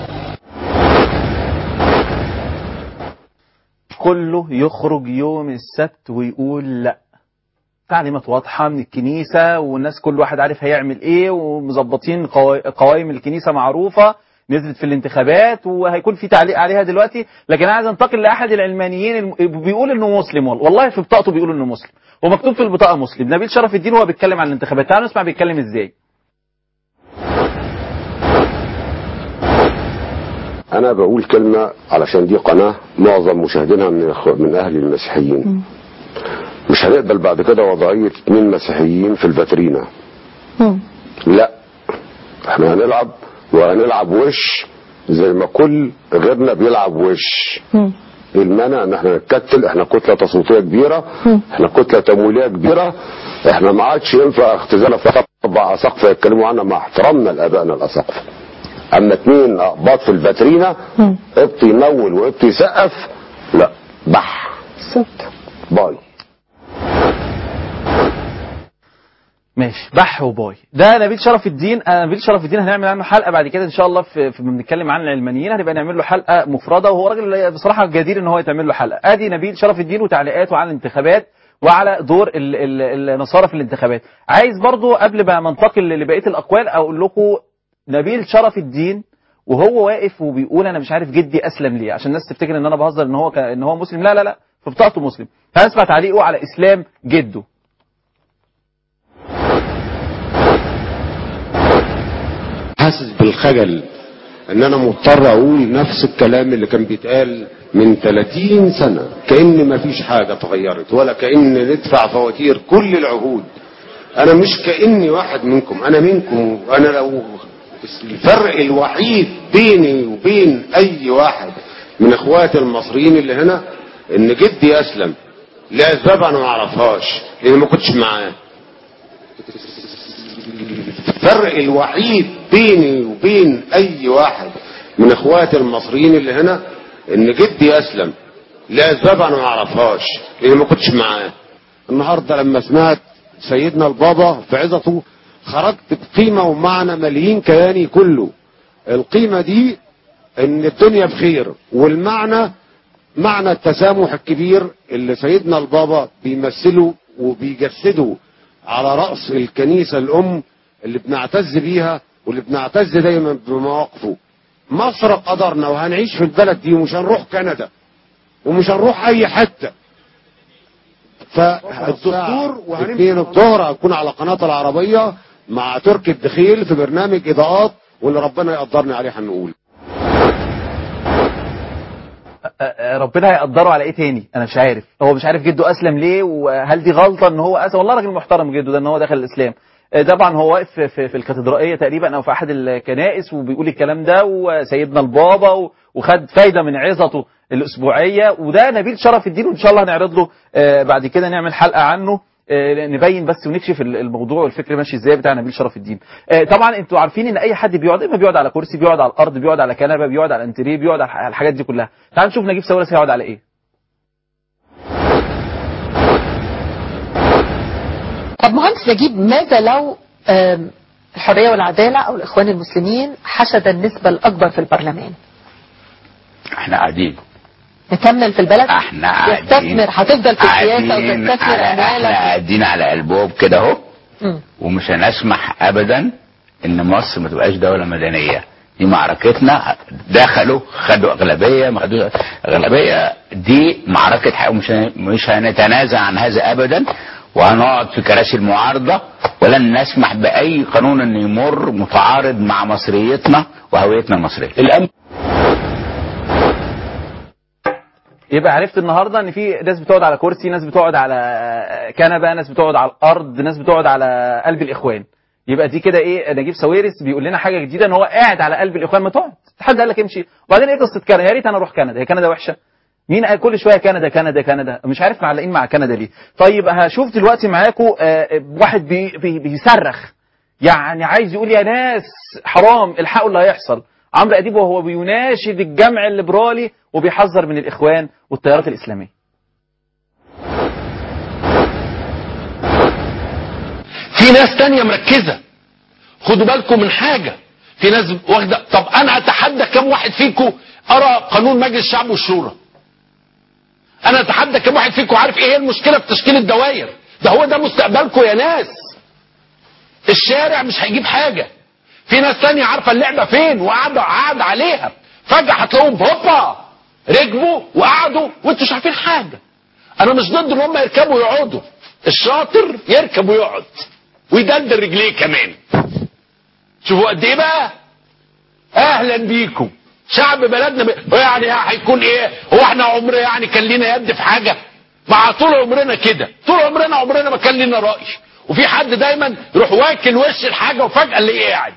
كله يخرج يوم السبت ويقول لا تعليمات واضحة من الكنيسة والناس كل واحد عارف هيعمل ايه ومظبطين قوا- قوائم الكنيسة معروفة نزلت في الانتخابات وهيكون في تعليق عليها دلوقتي لكن انا عايز انتقل لاحد العلمانيين الم- بيقول انه مسلم والله والله في بطاقته بيقول انه مسلم ومكتوب في البطاقة مسلم نبيل شرف الدين وهو بيتكلم عن الانتخابات تعالوا نسمع بيتكلم ازاي انا بقول كلمة علشان دي قناة معظم مشاهدينها من إخو- من اهل المسيحيين مش هنقبل بعد كده وضعية اتنين مسيحيين في الفاترينا لا احنا هنلعب وهنلعب وش زي ما كل غيرنا بيلعب وش ايه المانع ان احنا نتكتل احنا كتله تصويتيه كبيره احنا كتله تمويليه كبيره احنا ما عادش ينفع اختزال في اربع اساقفه يتكلموا عنها مع احترامنا لابائنا الاساقفه اما اتنين اقباط في الفاترينا قبط يمول وقبط يسقف لا بح بالظبط باي ماشي بح وباي ده نبيل شرف الدين آه، نبيل شرف الدين هنعمل عنه حلقه بعد كده ان شاء الله في في- بنتكلم عن العلمانيين هنبقى نعمل له حلقه مفرده وهو راجل بصراحه جدير ان هو يتعمل له حلقه ادي نبيل شرف الدين وتعليقاته على الانتخابات وعلى دور ال- ال- النصارى في الانتخابات عايز برضو قبل ما ننتقل لبقيه الاقوال اقول لكم نبيل شرف الدين وهو واقف وبيقول انا مش عارف جدي اسلم ليه عشان الناس تفتكر ان انا بهزر ان هو ك... ان هو مسلم لا لا لا في بطاقته مسلم هنسمع تعليقه على اسلام جده حاسس بالخجل ان انا مضطر اقول نفس الكلام اللي كان بيتقال من 30 سنة كأن مفيش حاجة اتغيرت ولا كأن ندفع فواتير كل العهود انا مش كأني واحد منكم انا منكم وانا لو الفرق الوحيد بيني وبين اي واحد من اخواتي المصريين اللي هنا ان جدي اسلم لاسباب انا ما اعرفهاش لان ما كنتش معاه الفرق الوحيد بيني وبين اي واحد من اخواتي المصريين اللي هنا ان جدي اسلم لاسباب انا ما اعرفهاش لان ما كنتش معاه النهارده لما سمعت سيدنا البابا في عظته خرجت بقيمه ومعنى مليين كياني كله القيمه دي ان الدنيا بخير والمعنى معنى التسامح الكبير اللي سيدنا البابا بيمثله وبيجسده على رأس الكنيسة الأم اللي بنعتز بيها واللي بنعتز دايما بمواقفه مصر قدرنا وهنعيش في البلد دي ومش هنروح كندا ومش هنروح أي حتة فالدستور واثنين الظهر هكون على قناة العربية مع تركي الدخيل في برنامج إضاءات واللي ربنا يقدرني عليه هنقول آه، ربنا هيقدره على ايه تاني انا مش عارف هو مش عارف جده اسلم ليه وهل دي غلطه ان هو اسلم والله راجل محترم جده ده ان هو دخل الاسلام آه، طبعا هو واقف في, في, في الكاتدرائيه تقريبا او في احد الكنائس وبيقول الكلام ده وسيدنا البابا و- وخد فايده من عظته الاسبوعيه وده نبيل شرف الدين وان شاء الله هنعرض له آه، بعد كده نعمل حلقه عنه آه، نبين بس ونكشف ال- الموضوع والفكر ماشي ازاي بتاع نبيل شرف الدين آه، طبعا انتوا عارفين ان اي حد بيقعد اما بيقعد على كرسي بيقعد على الارض بيقعد على كنبه بيقعد على انتريه بيقعد على الحاجات دي كلها تعال نشوف نجيب ساويرس هيقعد على ايه طب مهندس نجيب ماذا لو آم، الحرية والعدالة أو الإخوان المسلمين حشد النسبة الأكبر في البرلمان احنا قاعدين نكمل في البلد احنا قاعدين يستثمر هتفضل في السياسة قاعدين وتستثمر على احنا أموالك قاعدين على قلبهم كده اهو مم. ومش هنسمح ابدا ان مصر ما تبقاش دوله مدنيه دي معركتنا دخلوا خدوا اغلبيه ما خدوش اغلبيه دي معركه حق ومش هن- مش هنتنازع عن هذا ابدا وهنقعد في كراسي المعارضه ولن نسمح باي قانون ان يمر متعارض مع مصريتنا وهويتنا المصريه الامن يبقى عرفت النهارده ان في ناس بتقعد على كرسي ناس بتقعد على كنبه ناس بتقعد على الارض ناس بتقعد على قلب الاخوان يبقى دي كده ايه نجيب ساويرس بيقول لنا حاجه جديده ان هو قاعد على قلب الاخوان ما تقعد حد قال لك امشي وبعدين ايه قصه كندا يا ريت انا اروح كندا هي كندا وحشه مين قال كل شويه كندا كندا كندا مش عارف معلقين مع كندا ليه طيب هشوف دلوقتي معاكم آه، واحد بي بي بيصرخ يعني عايز يقول يا ناس حرام الحقوا اللي هيحصل عمرو اديب وهو بيناشد الجمع الليبرالي وبيحذر من الاخوان والتيارات الاسلاميه في ناس تانية مركزة خدوا بالكم من حاجة في ناس واخدة طب انا اتحدى كم واحد فيكم ارى قانون مجلس الشعب والشورى انا اتحدى كم واحد فيكم عارف ايه هي المشكلة في تشكيل الدوائر ده هو ده مستقبلكم يا ناس الشارع مش هيجيب حاجة في ناس تانية عارفة اللعبة فين وقاعدة قاعد عليها فجأة هتلاقوهم هوبا ركبوا وقعدوا وانتوا مش عارفين حاجة انا مش ضد ان هم يركبوا ويقعدوا الشاطر يركب ويقعد ويدلدل رجليه كمان شوفوا قد ايه بقى اهلا بيكم شعب بلدنا ب... يعني هيكون ايه هو احنا عمر يعني كان لينا يد في حاجه مع طول عمرنا كده طول عمرنا عمرنا ما كان لينا راي وفي حد دايما يروح واكل وش الحاجه وفجاه اللي قاعد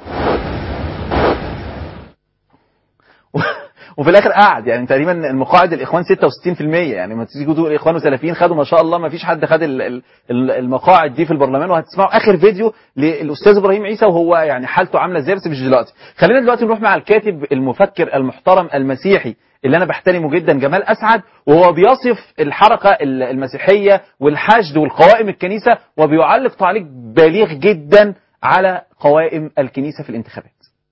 وفي الاخر قعد يعني تقريبا المقاعد الاخوان 66% يعني ما تيجي تقول الاخوان وسلفيين خدوا ما شاء الله ما فيش حد خد ال- ال- ال- المقاعد دي في البرلمان وهتسمعوا اخر فيديو للاستاذ ابراهيم عيسى وهو يعني حالته عامله ازاي بس مش دلوقتي خلينا دلوقتي نروح مع الكاتب المفكر المحترم المسيحي اللي انا بحترمه جدا جمال اسعد وهو بيصف الحركه ال- المسيحيه والحشد والقوائم الكنيسه وبيعلق تعليق بليغ جدا على قوائم الكنيسه في الانتخابات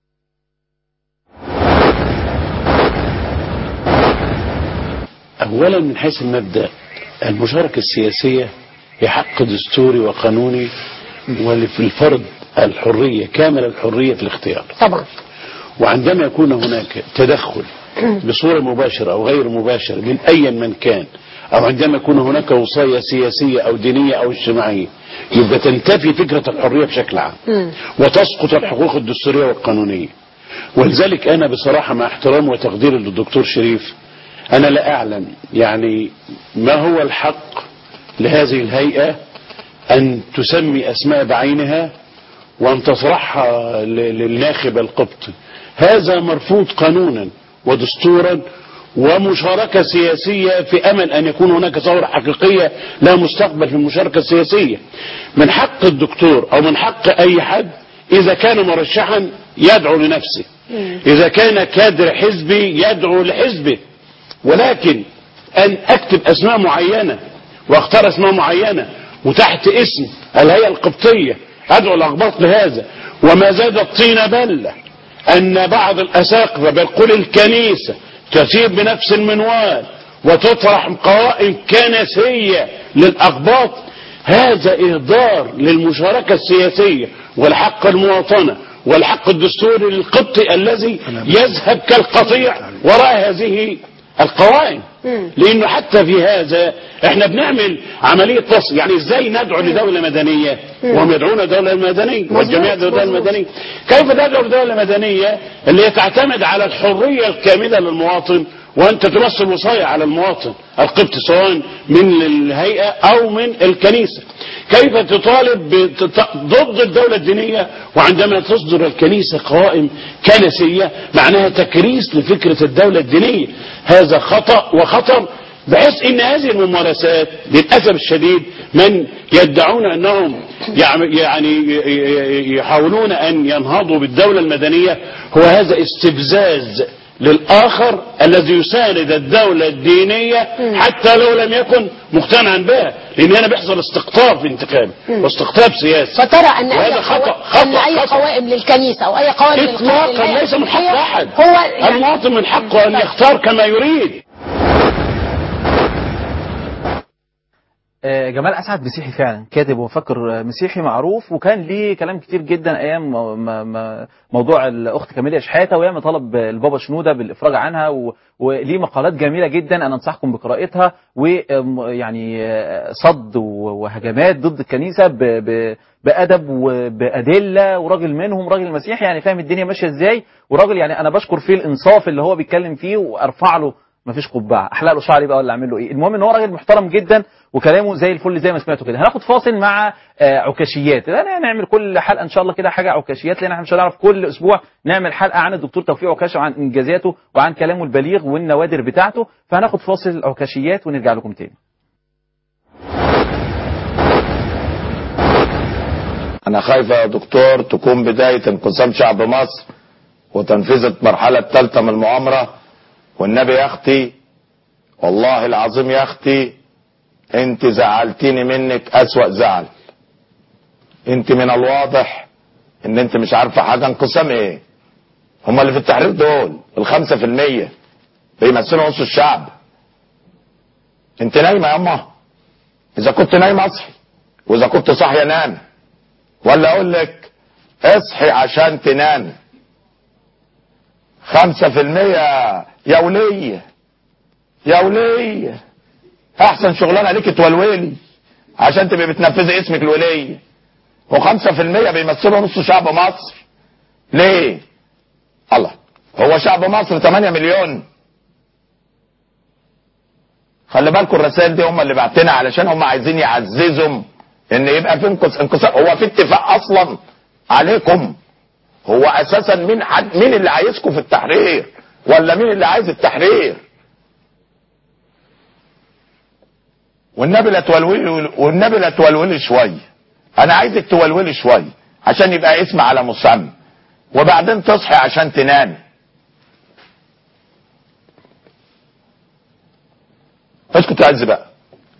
أولا من حيث المبدأ المشاركة السياسية هي حق دستوري وقانوني ولفي الفرد الحرية كامل الحرية في الاختيار طبعا وعندما يكون هناك تدخل بصورة مباشرة أو غير مباشرة من أي من كان أو عندما يكون هناك وصاية سياسية أو دينية أو اجتماعية يبقى تنتفي فكرة الحرية بشكل عام وتسقط الحقوق الدستورية والقانونية ولذلك أنا بصراحة مع احترام وتقديري للدكتور شريف أنا لا أعلم يعني ما هو الحق لهذه الهيئة أن تسمي أسماء بعينها وأن تصرحها ل- للناخب القبطي هذا مرفوض قانونا ودستورا ومشاركة سياسية في أمل أن يكون هناك ثورة حقيقية لا مستقبل في المشاركة السياسية من حق الدكتور أو من حق أي حد إذا كان مرشحا يدعو لنفسه إذا كان كادر حزبي يدعو لحزبه ولكن أن أكتب أسماء معينة واختار أسماء معينة وتحت اسم الهيئة القبطية أدعو الأخباط لهذا وما زاد الطين بلة أن بعض الأساقفة بل قل الكنيسة تسير بنفس المنوال وتطرح قوائم كنسية للأخباط هذا إهدار للمشاركة السياسية والحق المواطنة والحق الدستوري للقبطي الذي يذهب كالقطيع وراء هذه القوائم لانه حتى في هذا احنا بنعمل عمليه تصل يعني ازاي ندعو لدوله مدنيه وهم يدعون دوله مدنيه والجميع يدعو دوله مدنيه كيف تدعو لدوله مدنيه اللي هي تعتمد على الحريه الكامله للمواطن وانت تمثل وصايا على المواطن القبطي سواء من الهيئه او من الكنيسه كيف تطالب بت- ضد الدوله الدينيه وعندما تصدر الكنيسه قوائم كنسيه معناها تكريس لفكره الدوله الدينيه هذا خطا وخطر بحيث ان هذه الممارسات للاسف الشديد من يدعون انهم يعم- يعني ي- ي- يحاولون ان ينهضوا بالدوله المدنيه هو هذا استفزاز للآخر الذي يساند الدولة الدينية حتى لو لم يكن مقتنعا بها لأن هنا بيحصل استقطاب انتخابي واستقطاب سياسي فترى ان اي وهذا خطأ قوا- ان اي خطأ قوائم للكنيسه او اي قوائم للق- إطلاقا للهيئة ليس من حق القبطية أحد هو يعني المواطن من حقه أن يختار كما يريد آه، جمال اسعد مسيحي فعلا كاتب ومفكر آه، مسيحي معروف وكان ليه كلام كتير جدا ايام مو- ما- ما- موضوع الاخت كاميليا شحاته وياما طلب البابا شنوده بالافراج عنها و- وليه مقالات جميله جدا انا انصحكم بقراءتها ويعني صد و- وهجمات ضد الكنيسه ب- ب- بادب وبادله وراجل منهم راجل مسيحي يعني فاهم الدنيا ماشيه ازاي وراجل يعني انا بشكر فيه الانصاف اللي هو بيتكلم فيه وارفع له مفيش قبعه احلق له شعري بقى ولا اعمل له ايه المهم ان هو راجل محترم جدا وكلامه زي الفل زي ما سمعته كده هناخد فاصل مع آه، عكاشيات انا نعمل كل حلقه ان شاء الله كده حاجه عكاشيات لان احنا مش هنعرف كل اسبوع نعمل حلقه عن الدكتور توفيق عكاشه وعن انجازاته وعن كلامه البليغ والنوادر بتاعته فهناخد فاصل عكاشيات ونرجع لكم تاني أنا خايف يا دكتور تكون بداية انقسام شعب مصر وتنفيذ المرحلة الثالثة من المؤامرة والنبي يا أختي والله العظيم يا أختي أنت زعلتيني منك أسوأ زعل أنت من الواضح إن أنت مش عارفة حاجة انقسام إيه هما اللي في التحرير دول الخمسة في المية بيمثلوا نص الشعب أنت نايمة يا أما إذا كنت نايمة أصحي وإذا كنت صاحية نام ولا اقول لك اصحي عشان تنام خمسة في المية يا ولية يا ولية احسن شغلانة ليك تولولي عشان تبقي بتنفذي اسمك الولية وخمسة في المية بيمثلوا نص شعب مصر ليه الله هو شعب مصر 8 مليون خلي بالكم الرسائل دي هم اللي بعتنا علشان هم عايزين يعززهم ان يبقى في انقص- انقسام هو في اتفاق اصلا عليكم هو اساسا مين حد مين اللي عايزكم في التحرير ولا مين اللي عايز التحرير والنبي لا تولولي والنبي لا تولولي شويه انا عايزك تولولي شويه عشان يبقى اسم على مسمى وبعدين تصحي عشان تنام اسكت يا عز بقى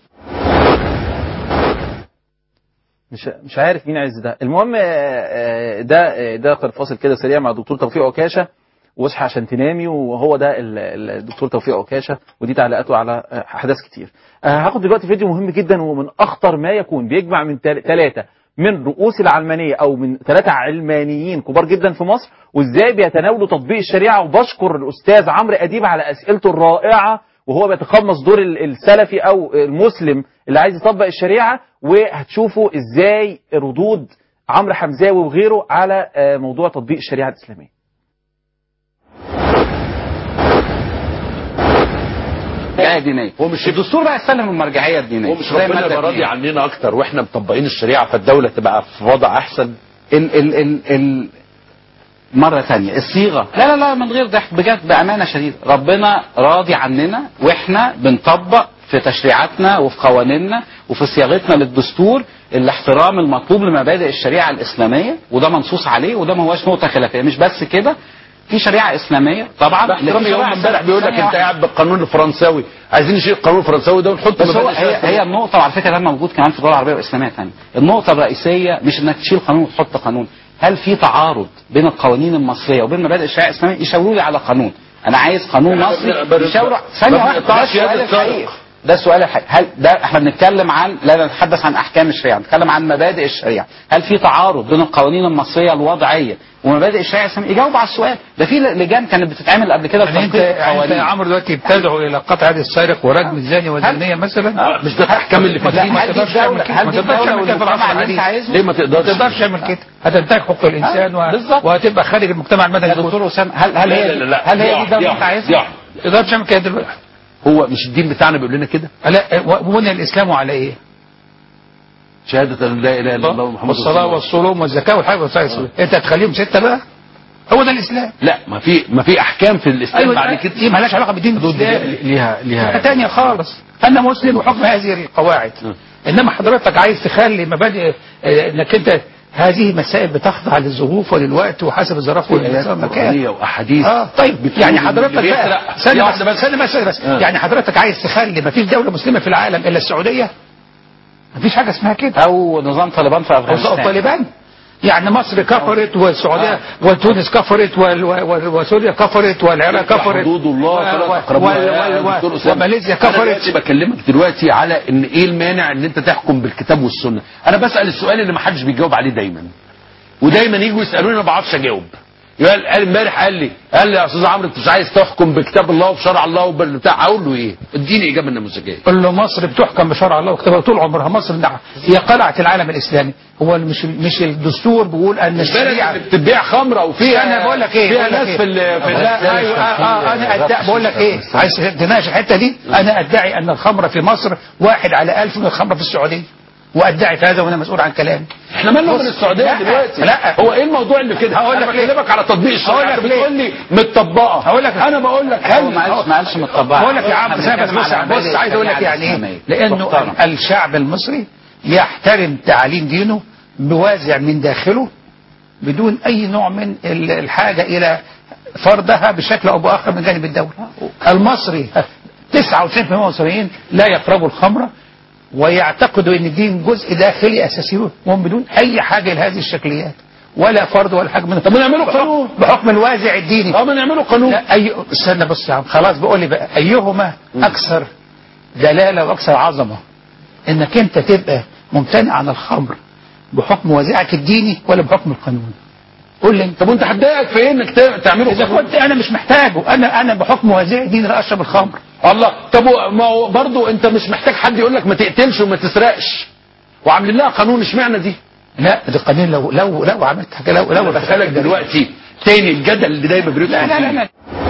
مش مش عارف مين عايز ده المهم آه، آه، ده آه، ده كان فاصل كده سريع مع الدكتور توفيق عكاشه واصحى عشان تنامي وهو ده ال- ال- الدكتور توفيق عكاشه ودي تعليقاته على آه، احداث كتير آه، هاخد دلوقتي فيديو مهم جدا ومن اخطر ما يكون بيجمع من ثلاثه من رؤوس العلمانيه او من ثلاثه علمانيين كبار جدا في مصر وازاي بيتناولوا تطبيق الشريعه وبشكر الاستاذ عمرو اديب على اسئلته الرائعه وهو بيتقمص دور ال- السلفي او المسلم اللي عايز يطبق الشريعه وهتشوفوا ازاي ردود عمرو حمزاوي وغيره على آه، موضوع تطبيق الشريعه الاسلاميه مرجعيه دينيه هو مش الدستور بقى يستلم المرجعيه الدينيه هو مش زي ربنا المادة يبقى راضي اتنين. عننا اكتر واحنا مطبقين الشريعه فالدوله تبقى في وضع احسن ال ال ال ال مرة ثانية الصيغة لا لا لا من غير ضحك بجد بأمانة شديدة ربنا راضي عننا وإحنا بنطبق في تشريعاتنا وفي قوانيننا وفي صياغتنا للدستور الاحترام المطلوب لمبادئ الشريعة الإسلامية وده منصوص عليه وده ما هوش نقطة خلافية مش بس كده في شريعة إسلامية طبعا ده احترامي في يوم شريعة امبارح بيقول لك ثانية انت واحدة. قاعد بالقانون الفرنساوي عايزين نشيل القانون الفرنساوي ده ونحط بس هو مبادئ هي, الشريعة هي النقطة وعلى فكرة ده موجود كمان في الدول العربية والإسلامية ثانية النقطة الرئيسية مش إنك تشيل قانون وتحط قانون هل في تعارض بين القوانين المصرية وبين مبادئ الشريعة الإسلامية يشاوروا لي على قانون أنا عايز قانون لا، مصري لا، بس- يشاوروا ما ثانية واحدة ده بنقطعش السؤال يد الطارق. الحقيقي ده السؤال الحقيقي هل ده احنا بنتكلم عن لا نتحدث عن احكام الشريعه نتكلم عن مبادئ الشريعه هل في تعارض بين القوانين المصريه الوضعيه ومبادئ الشريعه الاسلاميه يجاوب على السؤال ده في لجان كانت بتتعمل قبل كده يعني انت لتنقيح يعني انت القوانين يا عمرو دلوقتي بتدعو الى قطع يد السارق ورجم الزاني والزانيه مثلا مش ده الاحكام اللي في ما الدين ما تقدرش تعمل كده ما تقدرش تعمل كده في العصر الحديث ليه ما تقدرش ما تقدرش تعمل كده هتنتهك حقوق الانسان و... وهتبقى خارج المجتمع المدني يا دكتور اسامه هل هل هي لا، لا، لا. هل هي دي دي الدوله اللي واحدة، انت دي عايزها؟ واحدة. ما تقدرش تعمل كده دلوقتي هو مش الدين بتاعنا بيقول لنا كده لا وبني الاسلام على ايه؟ شهاده ان لا اله الا الله محمد رسول والصلاه الله والصوم والزكاه والحج والصلاه انت هتخليهم سته بقى هو ده الاسلام لا ما في ما في احكام في الاسلام ايوه بعد كده دي مالهاش علاقه بالدين الاسلامي ليها حاجه ليها تانية خالص انا مسلم وحكم هذه القواعد انما حضرتك عايز تخلي مبادئ آه، انك انت هذه مسائل بتخضع للظروف وللوقت وحسب الظرف والمكان قرآنية واحاديث اه طيب بتقول يعني إن حضرتك اللي بقى بيسرق- ثانية يا بس واحدة بس. ثانية بس ثانية بس آه. يعني حضرتك عايز تخلي ما فيش دولة مسلمة في العالم الا السعودية مفيش حاجة اسمها كده او نظام طالبان في افغانستان طالبان يعني مصر كفرت والسعوديه وتونس كفرت وال- وال- وسوريا كفرت والعراق كفرت حدود الله و- فلا و- تقربوها وال- يا وال- دكتور أسامة. وماليزيا انا دلوقتي كفرت بكلمك دلوقتي على ان ايه المانع ان انت تحكم بالكتاب والسنه انا بسال السؤال اللي ما حدش بيجاوب عليه دايما ودايما يجوا يسالوني انا ما بعرفش اجاوب قال قال امبارح قال لي قال لي يا استاذ عمرو انت مش عايز تحكم بكتاب الله وبشرع الله وبالبتاع اقول له ايه؟ اديني اجابه نموذجيه قل له مصر بتحكم بشرع الله وكتابه طول عمرها مصر نعم هي قلعه العالم الاسلامي هو مش مش الدستور بيقول ان مش بلد الشريعه اللي بتبيع خمره وفيها انا بقول لك ايه فيها بقول لك ناس إيه؟ في ال- في لا ايوه آه آه انا أدعي بقول لك ايه عايز تناقش الحته دي انا ادعي ان الخمره في مصر واحد على ألف من الخمره في السعوديه وادعي في هذا وانا مسؤول عن كلامي احنا مالنا بص، من السعوديه لا، دلوقتي لا هو ايه الموضوع اللي كده هقول انا لك ليه؟ بكلمك على تطبيق الشرع هقول لك انت ليه؟ بتقول لي متطبقه هقول لك انا بقول لك هو هل ما قالش ما قالش متطبقه بقول لك يا عم بس إحنا بس بنتكلم بص على بص مبادئ عايز اقول لك الشريعة يعني ايه الإسلامية. لانه محترم. الشعب المصري يحترم تعاليم دينه بوازع من داخله بدون اي نوع من ال- الحاجه الى فرضها بشكل او باخر من جانب الدوله المصري 99% من المصريين لا يقربوا الخمره ويعتقدوا ان الدين جزء داخلي اساسي وهم بدون اي حاجه لهذه الشكليات ولا فرض ولا حاجه من طب ما نعمله قانون بحكم الوازع الديني اه ما نعمله قانون لا أي... استنى بص يا عم خلاص بقول لي بقى ايهما اكثر دلاله واكثر عظمه انك انت تبقى ممتنع عن الخمر بحكم وازعك الديني ولا بحكم القانون قول لي طب وانت هتضايقك في ايه انك ت- تعمله اذا قانون كنت انا مش محتاجه انا انا بحكم وازعي الديني لا اشرب الخمر الله طب و- ما هو برضه انت مش محتاج حد يقول لك ما تقتلش وما تسرقش وعاملين لها قانون اشمعنى دي لا ده قانون لو لو لو عملت حاجه لو لو انا بسالك دلوقتي تاني الجدل اللي دايما بيدخل لا لا لا, فيه. لا.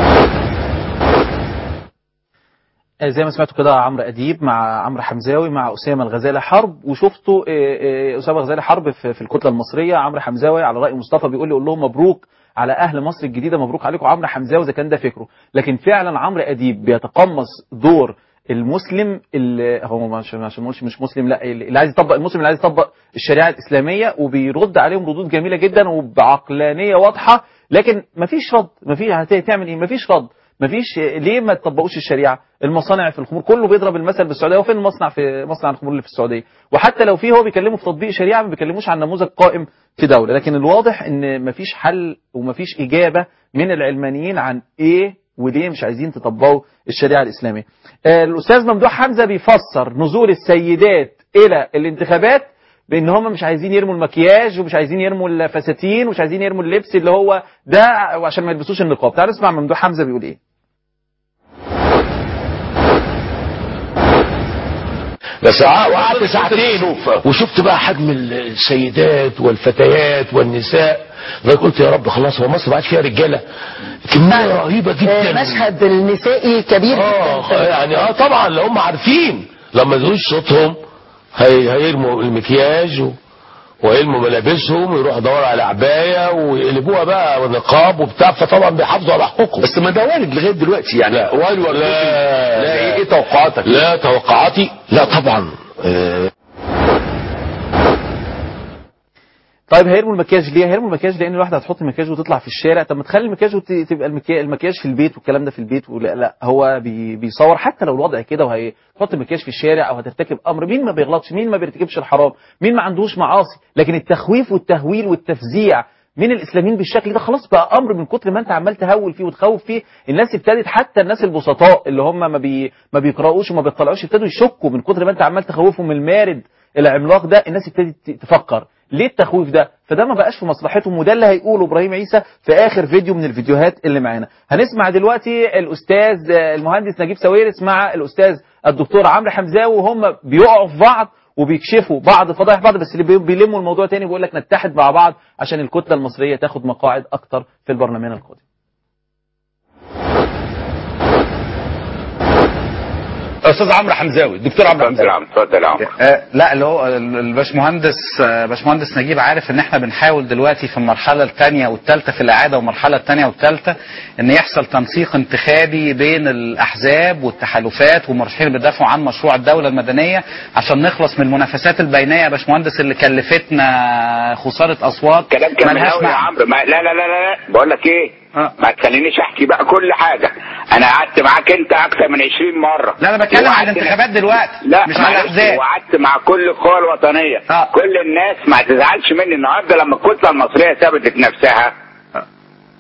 آه، زي ما سمعتوا كده عمرو اديب مع عمرو حمزاوي مع اسامه الغزالي حرب وشفتوا آه، آه، اسامه الغزالي حرب في في الكتله المصريه عمرو حمزاوي على راي مصطفى بيقول لي قول لهم مبروك على اهل مصر الجديده مبروك عليكم عمرو حمزاوي اذا كان ده فكره لكن فعلا عمرو اديب بيتقمص دور المسلم اللي هو مش عشان ما نقولش مش مسلم لا اللي عايز يطبق المسلم اللي عايز يطبق الشريعه الاسلاميه وبيرد عليهم ردود جميله جدا وبعقلانيه واضحه لكن مفيش رد مفيش هتعمل ايه مفيش رد مفيش ليه ما تطبقوش الشريعه المصانع في الخمور كله بيضرب المثل بالسعوديه وفين المصنع في مصنع الخمور اللي في السعوديه وحتى لو في هو بيكلمه في تطبيق شريعه ما بيكلموش عن نموذج قائم في دوله لكن الواضح ان مفيش حل ومفيش اجابه من العلمانيين عن ايه وليه مش عايزين تطبقوا الشريعه الاسلاميه آه، الاستاذ ممدوح حمزه بيفسر نزول السيدات الى الانتخابات بان هم مش عايزين يرموا المكياج ومش عايزين يرموا الفساتين ومش عايزين يرموا اللبس اللي هو ده وعشان ما يلبسوش النقاب تعال نسمع ممدوح حمزه بيقول ايه بس وقعدت ساعتين وشفت بقى حجم السيدات والفتيات والنساء لذلك قلت يا رب خلاص هو مصر ما عادش فيها رجاله كميه رهيبه جدا مشهد النسائي كبير اه جدا يعني اه طبعا لو هم عارفين لما يدوش صوتهم هي هيرموا المكياج و... ويرموا ملابسهم ويروحوا يدوروا على عبايه ويقلبوها بقى نقاب وبتاع فطبعا بيحافظوا على حقوقهم بس ما ده وارد لغايه دلوقتي يعني لا وارد ولا لا لا ايه إيه توقعاتك لا توقعاتي لا طبعا آه طيب هيرموا المكياج ليه؟ هيرموا المكياج لان الواحده هتحط المكياج وتطلع في الشارع، طب ما تخلي المكياج وتبقى المكياج, المكياج في البيت والكلام ده في البيت ولا لا هو بي بيصور حتى لو الوضع كده وهتحط المكياج في الشارع او هترتكب امر، مين ما بيغلطش؟ مين ما بيرتكبش الحرام؟ مين ما عندوش معاصي؟ لكن التخويف والتهويل والتفزيع من الاسلاميين بالشكل ده خلاص بقى امر من كتر ما انت عمال تهول فيه وتخوف فيه الناس ابتدت حتى الناس البسطاء اللي هم ما بي ما بيقراوش وما بيطلعوش ابتدوا يشكوا من كتر ما انت عمال تخوفهم من المارد العملاق ده الناس ابتدت تفكر ليه التخويف ده فده ما بقاش في مصلحتهم وده اللي هيقوله ابراهيم عيسى في اخر فيديو من الفيديوهات اللي معانا هنسمع دلوقتي الاستاذ المهندس نجيب ساويرس مع الاستاذ الدكتور عمرو حمزاوي وهم بيقعوا في بعض وبيكشفوا بعض فضائح بعض بس اللي بيلموا الموضوع تاني بيقول لك نتحد مع بعض عشان الكتله المصريه تاخد مقاعد اكتر في البرلمان القادم استاذ عمرو حمزاوي دكتور عمرو حمزاوي اتفضل يا عمرو آه، لا اللي هو الباشمهندس آه، باشمهندس نجيب عارف ان احنا بنحاول دلوقتي في المرحله الثانيه والثالثه في الاعاده والمرحله الثانيه والثالثه ان يحصل تنسيق انتخابي بين الاحزاب والتحالفات والمرشحين اللي بيدافعوا عن مشروع الدوله المدنيه عشان نخلص من المنافسات البينيه يا باشمهندس اللي كلفتنا خساره اصوات كلام كان ملهاش قوي يا معنى. عمرو ما لا لا لا لا لا بقول لك ايه ما تخلينيش احكي بقى كل حاجه انا قعدت معاك انت اكثر من 20 مره لا انا بتكلم عن وقعدت- الانتخابات دلوقتي لا مش على معلش، الاحزاب وقعدت مع كل القوى الوطنيه كل الناس ما تزعلش مني النهارده لما الكتله المصريه ثبتت نفسها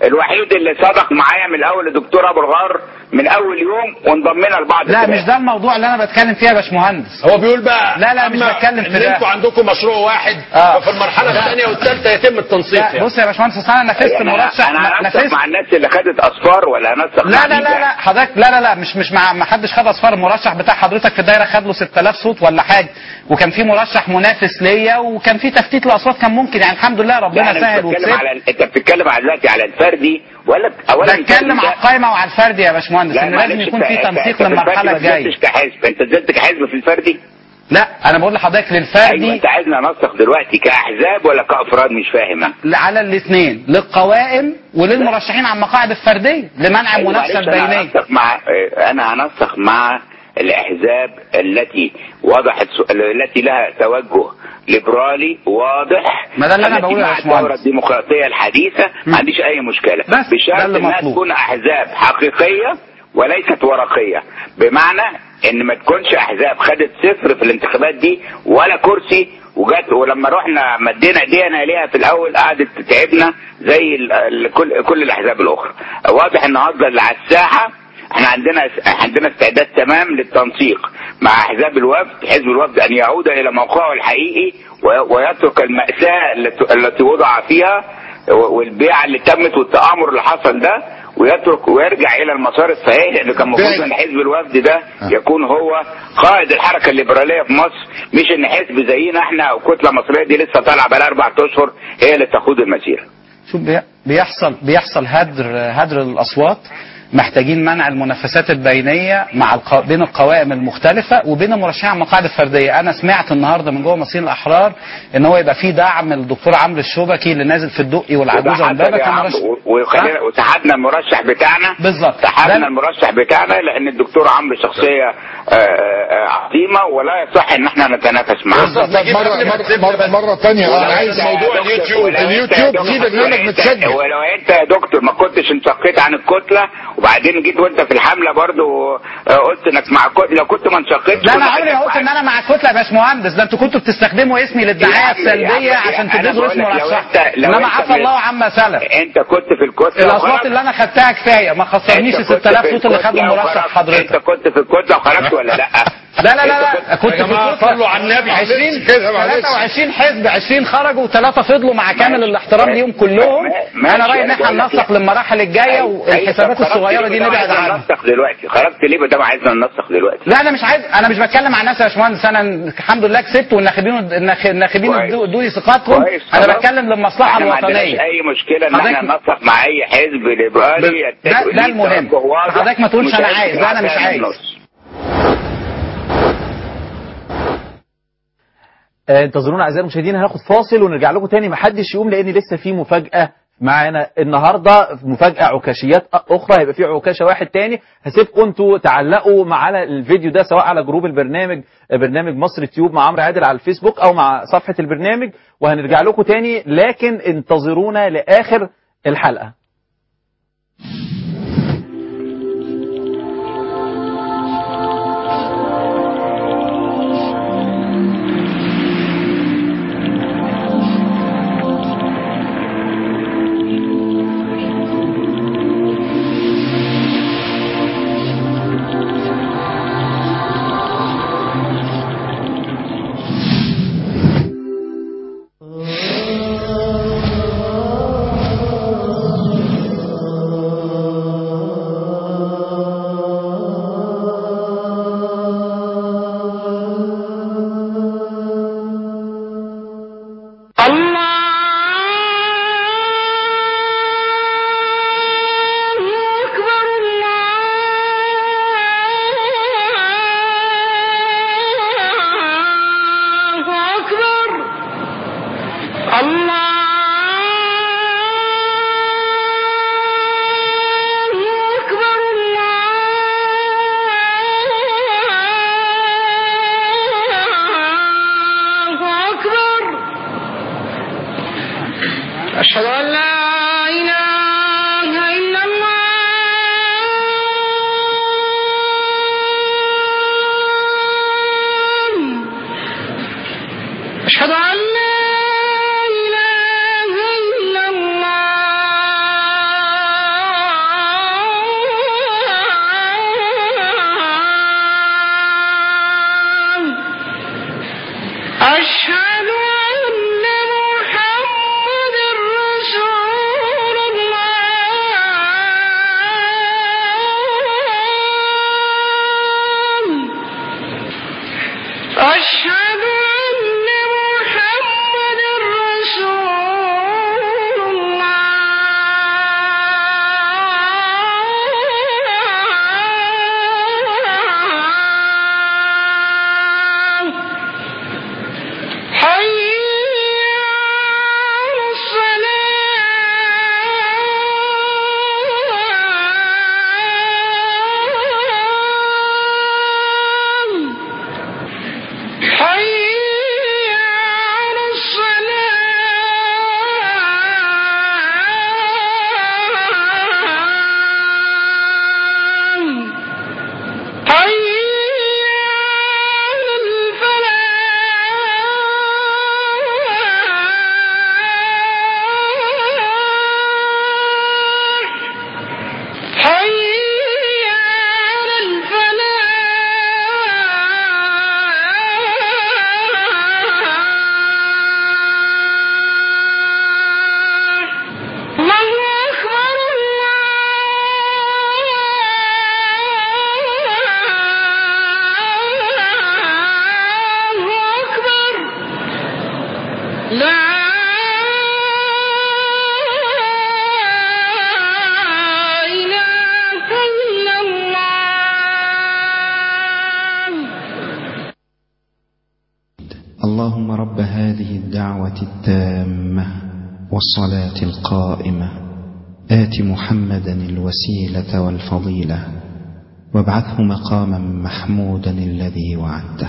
الوحيد اللي صدق معايا من الاول الدكتور ابو الغار من اول يوم وانضمينا لبعض لا كده. مش ده الموضوع اللي انا بتكلم فيه يا باشمهندس هو بيقول بقى لا لا مش أما بتكلم في ان ده انتوا عندكم مشروع واحد آه. ففي المرحله لا. الثانيه والثالثه يتم التنسيق لا يعني. بص يا باشمهندس أصل انا نفذت يعني مرشح انا ن- هنسق مع الناس اللي خدت اصفار ولا هنسق لا مع لا مين لا بقى؟ لا حضرتك لا لا لا مش مش مع ما حدش خد اصفار المرشح بتاع حضرتك في الدايره خد له 6000 صوت ولا حاجه وكان في مرشح منافس ليا وكان في تفتيت الاصوات كان ممكن يعني الحمد لله لا ربنا انا سهل مش بتكلم وكسبت على انت بتتكلم على دلوقتي على الفردي ولا اولا بتكلم الفردي على ده- القايمه وعلى الفردي يا باشمهندس لا ان لازم معلش يكون أنت- في أنت- تنسيق أنت في للمرحله الفردي ما الجايه نزلتش كحزب انت نزلت كحزب في الفردي لا انا بقول لحضرتك ايوه للفردي انت عايزنا ننسق دلوقتي كاحزاب ولا كافراد مش فاهم أنا. على الاثنين للقوائم وللمرشحين على المقاعد الفرديه لمنع أيوة المنافسه معلش أنا البينيه هنسق مع اه، انا هنسق مع الاحزاب التي وضحت س- التي لها توجه ليبرالي واضح ما ده اللي أنا التي بقوله يا مع باشمهندس. الثوره الديمقراطيه الحديثه ما عنديش اي مشكله بس ده بشرط اللي انها مطلوب. تكون احزاب حقيقيه وليست ورقيه بمعنى ان ما تكونش احزاب خدت صفر في الانتخابات دي ولا كرسي وجت ولما رحنا مدينا ايدينا ليها في الاول قعدت تتعبنا زي ال- ال- كل كل الاحزاب الاخرى واضح النهارده اللي على الساحه احنا عندنا عندنا استعداد تمام للتنسيق مع احزاب الوفد حزب الوفد ان يعود الى موقعه الحقيقي و- ويترك الماساه التي- التي وضع فيها و- والبيعه اللي تمت والتآمر اللي حصل ده ويترك ويرجع الى المسار الصحيح لان كان المفروض ان حزب الوفد ده يكون هو قائد الحركه الليبراليه في مصر مش ان حزب زينا احنا او كتله مصريه دي لسه طالعه بقى اربع اشهر هي اللي تقود المسيره شوف بي- بيحصل بيحصل هدر هدر الاصوات محتاجين منع المنافسات البينيه مع الق... بين القوائم المختلفه وبين المرشحين على المقاعد الفرديه انا سمعت النهارده من جوه مصير الاحرار ان هو يبقى في دعم للدكتور عمرو الشوبكي اللي نازل في الدقي والعجوزه ومبابه يا عم، كمرشح و- وخلينا وسحبنا المرشح بتاعنا بالظبط سحبنا المرشح بتاعنا لان الدكتور عمرو شخصيه آه، آه، عظيمه ولا يصح ان احنا نتنافس معاه مرة مرة مرة, مرة تانية ولو انا عايز أنت يا موضوع دكتور- اليوتيوب ولو أنت يا اليوتيوب دكتور- في برنامج ولو أنت- متسجل ولو انت يا دكتور ما كنتش انشقيت عن الكتله وبعدين جيت وانت في الحمله برضو آه، قلت انك مع الكتله لو كنت ما انشقيتش لا انا كنا عمري ما قلت ان انا مع الكتله يا باشمهندس ده انتوا كنتوا بتستخدموا اسمي يا للدعايه عم- يا السلبيه عم- عشان أنا تبرزوا بقول اسم لك لو مرشح أنت- لو انما أنت عفى من- الله عما سلف انت كنت في الكتله الاصوات وخرجت. اللي انا خدتها كفايه ما خسرنيش ال أنت كنت 6000 في صوت اللي خدوا الكتلة المرشح وخرجت. حضرتك انت كنت في الكتله وخرجت ولا لا؟ لا لا لا لا كنت يا جماعة في الكتلة. صلوا على النبي. 20 كده معلش. 23 حزب 20 خرجوا وثلاثه فضلوا مع كامل الاحترام ليهم كلهم ماشي، انا رايي ان أنا احنا بقول لك ننسق للمراحل الجايه والحسابات طب خرجت الصغيره ليه دي بدل نبعد عايزنا عنها ننسق دلوقتي خرجت ليه بدل عايزنا ننسق دلوقتي لا انا مش عايز انا مش بتكلم عن ناس يا باشمهندس انا الحمد لله كسبت والناخبين الناخ- الناخبين ادوا ادوا لي ثقتهم كويس، انا خلاص. بتكلم للمصلحه احنا ما عندناش الوطنيه اي مشكله ان احنا حضرتك- ننسق مع اي حزب ليبرالي ده- يتجه ده ليه المهم. توجه واضح حضرتك ما تقولش مش أنا عايز عايز، لا، أنا مش تعبان عايز. النص. آه، انتظرونا اعزائي المشاهدين هناخد فاصل ونرجع لكم تاني محدش يقوم لان لسه في مفاجاه معانا النهارده مفاجاه عكاشيات اخرى هيبقى في عكاشه واحد تاني هسيبكم انتوا تعلقوا مع على الفيديو ده سواء على جروب البرنامج آه، برنامج مصر تيوب مع عمرو عادل على الفيسبوك او مع صفحه البرنامج وهنرجع لكم تاني لكن انتظرونا لاخر الحلقه الدعوة التامة والصلاة القائمة آت محمدا الوسيلة والفضيلة وابعثه مقاما محمودا الذي وعدته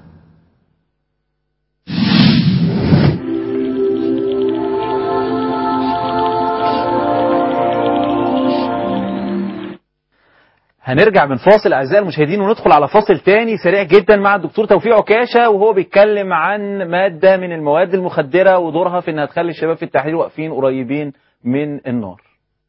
هنرجع من فاصل اعزائي المشاهدين وندخل على فاصل تاني سريع جدا مع الدكتور توفيق عكاشه وهو بيتكلم عن ماده من المواد المخدره ودورها في انها تخلي الشباب في التحرير واقفين قريبين من النار.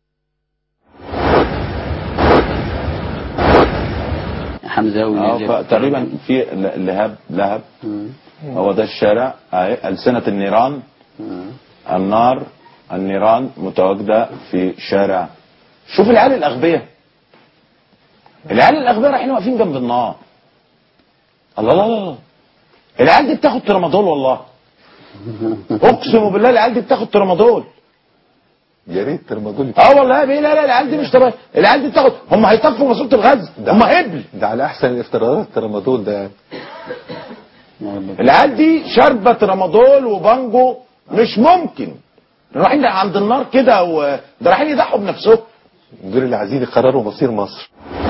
حمزاوي اه تقريبا في ل- لهب لهب هو ده الشارع اهي ألسنة النيران النار النيران متواجدة في شارع شوف العيال الأغبياء العيال الأغبياء رايحين واقفين جنب النار الله لا لا لا العيال دي بتاخد ترامادول والله اقسم بالله العيال دي بتاخد ترامادول يا ريت ترمادول اه والله يا بيه لا لا العيال دي مش طبيعيه العيال دي بتاخد هم هيطفوا ماسوره الغاز هم هبل ده على احسن الافتراضات الترمادول ده العيال دي شربة رمضان وبانجو مش ممكن رايحين عند النار كده و... ده رايحين يضحوا بنفسهم دول اللي عايزين يقرروا مصير مصر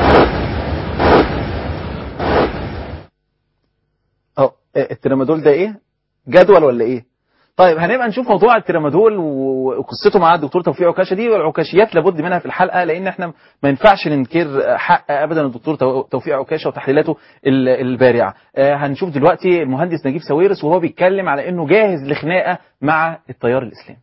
اه الترامادول ده ايه؟ جدول ولا ايه؟ طيب هنبقى نشوف موضوع الترامادول و- وقصته مع الدكتور توفيق عكاشه دي والعكاشيات لابد منها في الحلقه لان احنا ما ينفعش ننكر حق ابدا الدكتور تو- توفيق عكاشه وتحليلاته ال- البارعه. آه، هنشوف دلوقتي المهندس نجيب ساويرس وهو بيتكلم على انه جاهز لخناقه مع التيار الاسلامي.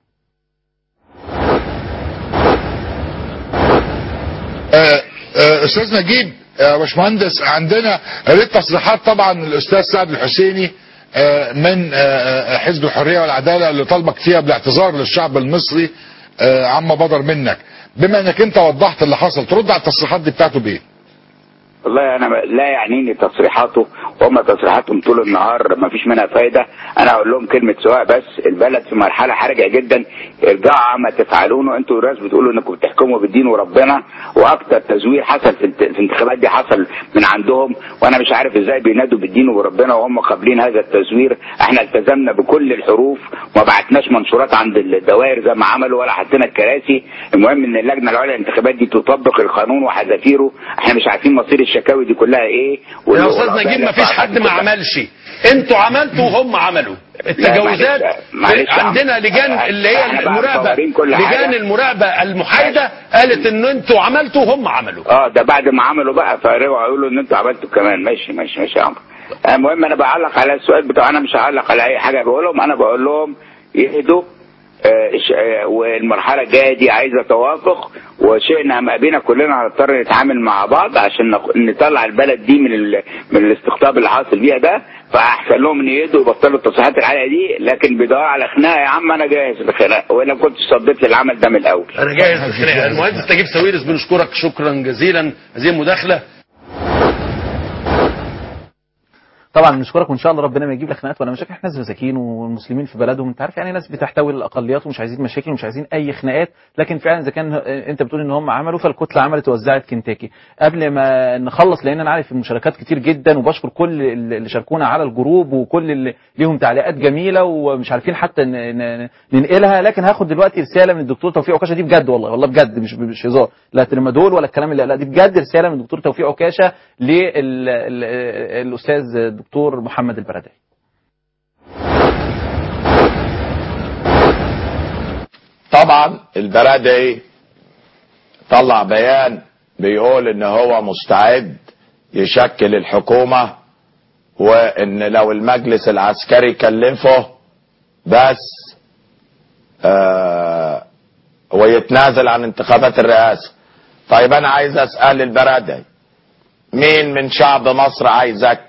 آه، آه، استاذ نجيب يا باشمهندس عندنا قريت تصريحات طبعا الاستاذ سعد الحسيني آه، من آه، آه، حزب الحريه والعداله اللي طالبك فيها بالاعتذار للشعب المصري آه، عما بدر منك بما انك انت وضحت اللي حصل ترد على التصريحات دي بتاعته بايه؟ والله انا لا يعنيني تصريحاته وهم تصريحاتهم طول النهار ما فيش منها فايده انا اقول لهم كلمه سواء بس البلد في مرحله حرجه جدا ارجعوا عما تفعلونه انتوا ناس بتقولوا انكم بتحكموا بالدين وربنا واكتر تزوير حصل في الت- في الانتخابات دي حصل من عندهم وانا مش عارف ازاي بينادوا بالدين وربنا وهم قابلين هذا التزوير احنا التزمنا بكل الحروف وما بعتناش منشورات عند الدوائر زي ما عملوا ولا حطينا الكراسي المهم ان اللجنه العليا للانتخابات دي تطبق القانون وحذافيره احنا مش عارفين مصير الشكاوي دي كلها ايه يا استاذ نجيب ما فيش حد ما عملش انتوا عملتوا وهم عملوا التجاوزات معلش- معلش يا عم. عندنا لجان اللي هي احنا بقى المراقبه مصورين كل لجان حاجة. المراقبه المحايده قالت ان انتوا عملتوا وهم عملوا اه ده بعد ما عملوا بقى فرجعوا يقولوا ان انتوا عملتوا كمان ماشي ماشي ماشي يا عمرو المهم انا بعلق على السؤال بتاع انا مش هعلق على اي حاجه بقولهم انا بقول لهم يهدوا آه، ش- آه، والمرحله الجايه دي عايزه توافق وشئنا ام ابينا كلنا هنضطر نتعامل مع بعض عشان نق- نطلع البلد دي من ال... من الاستقطاب اللي حاصل بيها ده فاحسن لهم ان يهدوا ويبطلوا التصريحات العاليه دي لكن بيدوروا على خناقه يا عم انا جاهز للخناقه والا ما كنتش صديت للعمل ده من الاول انا جاهز للخناقه المهندس نجيب ساويرس بنشكرك شكرا جزيلا هذه المداخله طبعا بنشكرك وان شاء الله ربنا ما يجيب لك خناقات ولا مشاكل احنا ناس مساكين والمسلمين في بلدهم انت عارف يعني ناس بتحتوي الاقليات ومش عايزين مشاكل ومش عايزين اي خناقات لكن فعلا اذا كان انت بتقول ان هم عملوا فالكتله عملت ووزعت كنتاكي قبل ما نخلص لان انا عارف المشاركات كتير جدا وبشكر كل اللي شاركونا على الجروب وكل اللي ليهم تعليقات جميله ومش عارفين حتى ن- ن- ننقلها لكن هاخد دلوقتي رساله من الدكتور توفيق عكاشه دي بجد والله والله بجد مش مش هزار لا ترمادول ولا الكلام اللي لا دي بجد رساله من الدكتور توفيق عكاشه للاستاذ الدكتور محمد البرادعي طبعا البرادعي طلع بيان بيقول ان هو مستعد يشكل الحكومة وان لو المجلس العسكري كلفه بس آه ويتنازل عن انتخابات الرئاسة طيب انا عايز اسأل البرادعي مين من شعب مصر عايزك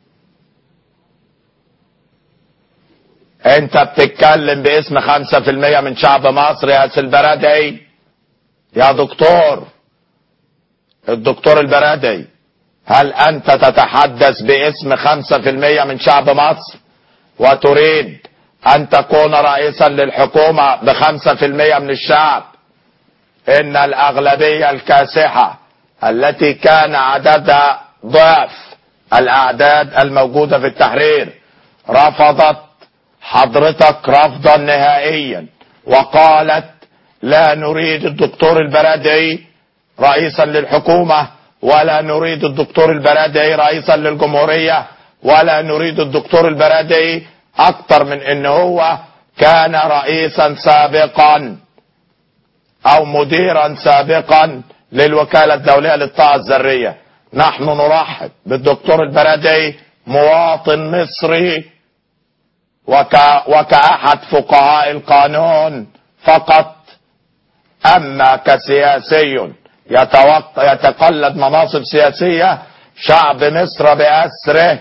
انت بتتكلم باسم خمسة في المية من شعب مصر يا البرادعي يا دكتور الدكتور البرادعي هل انت تتحدث باسم خمسة في المية من شعب مصر وتريد ان تكون رئيسا للحكومة بخمسة في المية من الشعب ان الاغلبية الكاسحة التي كان عددها ضعف الاعداد الموجودة في التحرير رفضت حضرتك رفضا نهائيا وقالت لا نريد الدكتور البرادعي رئيسا للحكومة ولا نريد الدكتور البرادعي رئيسا للجمهورية ولا نريد الدكتور البرادعي اكتر من ان هو كان رئيسا سابقا او مديرا سابقا للوكالة الدولية للطاقة الذرية نحن نرحب بالدكتور البرادعي مواطن مصري وك وكأحد فقهاء القانون فقط أما كسياسي يتوق... يتقلد مناصب سياسية شعب مصر بأسره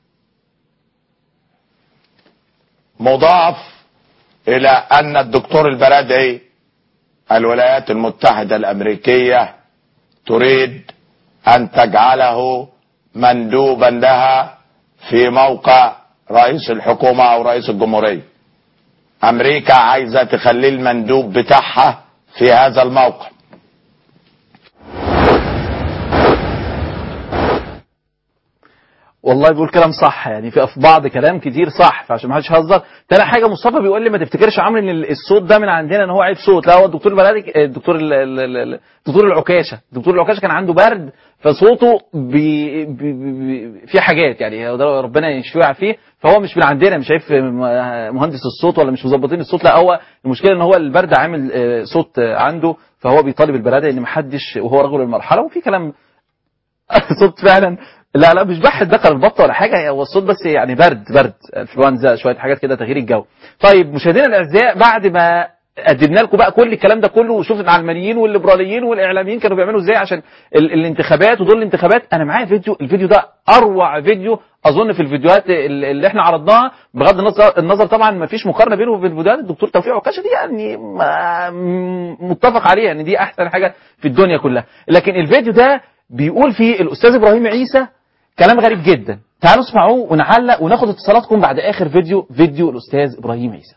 مضاف إلى أن الدكتور البرادعي الولايات المتحدة الأمريكية تريد أن تجعله مندوبا لها في موقع رئيس الحكومة أو رئيس الجمهورية أمريكا عايزة تخليه المندوب بتاعها في هذا الموقع والله بيقول كلام صح يعني في في بعض كلام كتير صح فعشان ما حدش يهزر تاني حاجه مصطفى بيقول لي ما تفتكرش يا عمرو ان الصوت ده من عندنا ان هو عيب صوت لا هو الدكتور بلادي الدكتور ال- ال- ال- الدكتور العكاشه الدكتور العكاشه كان عنده برد فصوته بي بي بي في حاجات يعني هو ده ربنا يشفيه ويعافيه فهو مش من عندنا مش عيب في م- مهندس الصوت ولا مش مظبطين الصوت لا هو المشكله ان هو البرد عامل آه، صوت آه، عنده فهو بيطالب البلاده ان محدش وهو رجل المرحله وفي كلام صوت فعلا لا لا مش بحث دخل البطه ولا حاجه هو الصوت بس يعني برد برد انفلونزا شويه حاجات كده تغيير الجو طيب مشاهدينا الاعزاء بعد ما قدمنا لكم بقى كل الكلام ده كله وشوف العلمانيين والليبراليين والاعلاميين كانوا بيعملوا ازاي عشان ال الانتخابات ودول الانتخابات انا معايا فيديو الفيديو ده اروع فيديو اظن في الفيديوهات ال- اللي احنا عرضناها بغض النظر النظر طبعا ما فيش مقارنه بينه وبين فيديوهات الدكتور توفيق عكاشه دي يعني ما- م- متفق عليها ان دي احسن حاجه في الدنيا كلها لكن الفيديو ده بيقول فيه الاستاذ ابراهيم عيسى كلام غريب جدا تعالوا اسمعوه ونعلق وناخد اتصالاتكم بعد اخر فيديو فيديو الاستاذ ابراهيم عيسى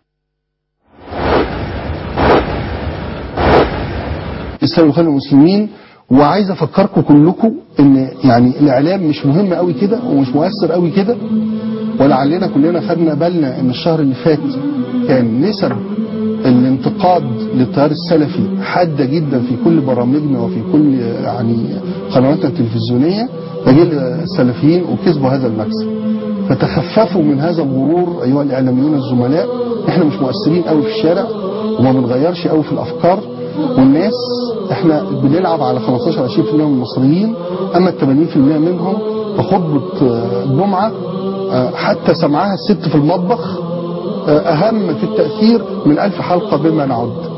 الاسلام وخير المسلمين وعايز افكركم كلكم ان يعني الاعلام مش مهم قوي كده ومش مؤثر قوي كده ولعلنا كلنا خدنا بالنا ان الشهر اللي فات كان نسب الانتقاد للتيار السلفي حاده جدا في كل برامجنا وفي كل يعني قنواتنا التلفزيونيه فجه السلفيين وكسبوا هذا المكسب فتخففوا من هذا الغرور ايها الاعلاميون الزملاء احنا مش مؤثرين قوي في الشارع وما بنغيرش قوي في الافكار والناس احنا بنلعب على 15 20% من المصريين اما ال 80% منهم بخطبه آه، الجمعه آه، حتى سمعها الست في المطبخ آه، اهم في التاثير من ألف حلقه بما نعد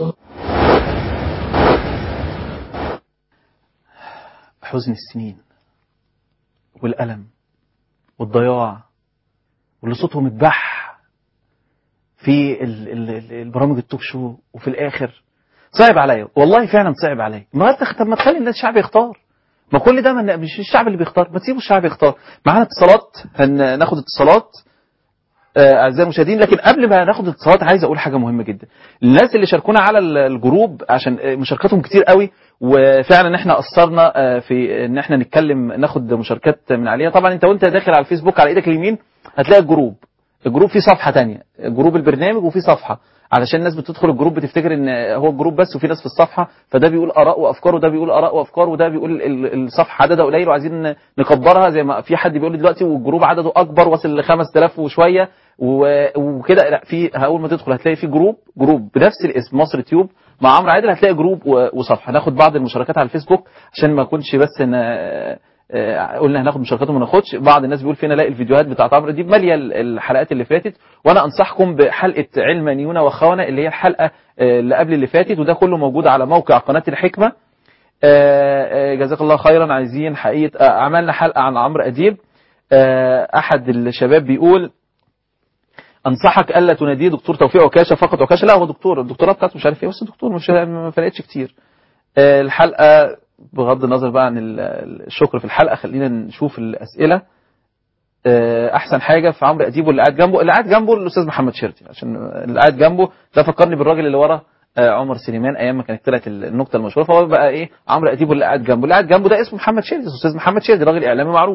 حزن السنين والألم والضياع واللي صوتهم اتبح في ال ال ال البرامج التوك شو وفي الآخر صعب عليا والله فعلا صعب عليا ما انت طب ما تخلي الناس الشعب يختار ما كل ده من مش الشعب اللي بيختار ما تسيبوا الشعب يختار معانا اتصالات هناخد اتصالات آه، اعزائي المشاهدين لكن قبل ما ناخد اتصالات عايز اقول حاجه مهمه جدا الناس اللي شاركونا على ال- الجروب عشان آه، مشاركاتهم كتير قوي وفعلا احنا قصرنا آه، في ان احنا نتكلم ناخد مشاركات من عليها طبعا انت وانت داخل على الفيسبوك على ايدك اليمين هتلاقي الجروب الجروب فيه صفحه تانية جروب البرنامج وفيه صفحه علشان الناس بتدخل الجروب بتفتكر ان هو الجروب بس وفي ناس في الصفحه فده بيقول اراء وافكار وده بيقول اراء وافكار وده بيقول ال- الصفحه عددها قليل وعايزين نكبرها زي ما في حد بيقول لي دلوقتي والجروب عدده اكبر واصل ل 5000 وشويه و- وكده لا في اول ما تدخل هتلاقي في جروب جروب بنفس الاسم مصر تيوب مع عمرو عادل هتلاقي جروب و- وصفحه ناخد بعض المشاركات على الفيسبوك عشان ما اكونش بس إن آه، قلنا هناخد مشاركات وما ناخدش بعض الناس بيقول فين الاقي الفيديوهات بتاعت عمرو دي ماليه ال- الحلقات اللي فاتت وانا انصحكم بحلقه علمانيون وخونه اللي هي الحلقه آه، اللي قبل اللي فاتت وده كله موجود على موقع قناه الحكمه آه، آه، جزاك الله خيرا عايزين حقيقه آه، عملنا حلقه عن عمرو اديب آه، احد الشباب بيقول انصحك الا تناديه دكتور توفيق عكاشه فقط عكاشه لا هو دكتور الدكتوراه بتاعته مش عارف ايه بس دكتور مش ما فرقتش كتير آه، الحلقه بغض النظر بقى عن ال- الشكر في الحلقه خلينا نشوف الاسئله آه، احسن حاجه في عمرو اديب واللي قاعد جنبه اللي قاعد جنبه الاستاذ محمد شرتي عشان اللي قاعد جنبه ده فكرني بالراجل اللي ورا آه، عمر سليمان ايام ما كانت طلعت النكته المشهوره فهو بقى ايه عمرو اديب واللي قاعد جنبه اللي قاعد جنبه ده اسمه محمد شرتي الاستاذ محمد شرتي راجل اعلامي معروف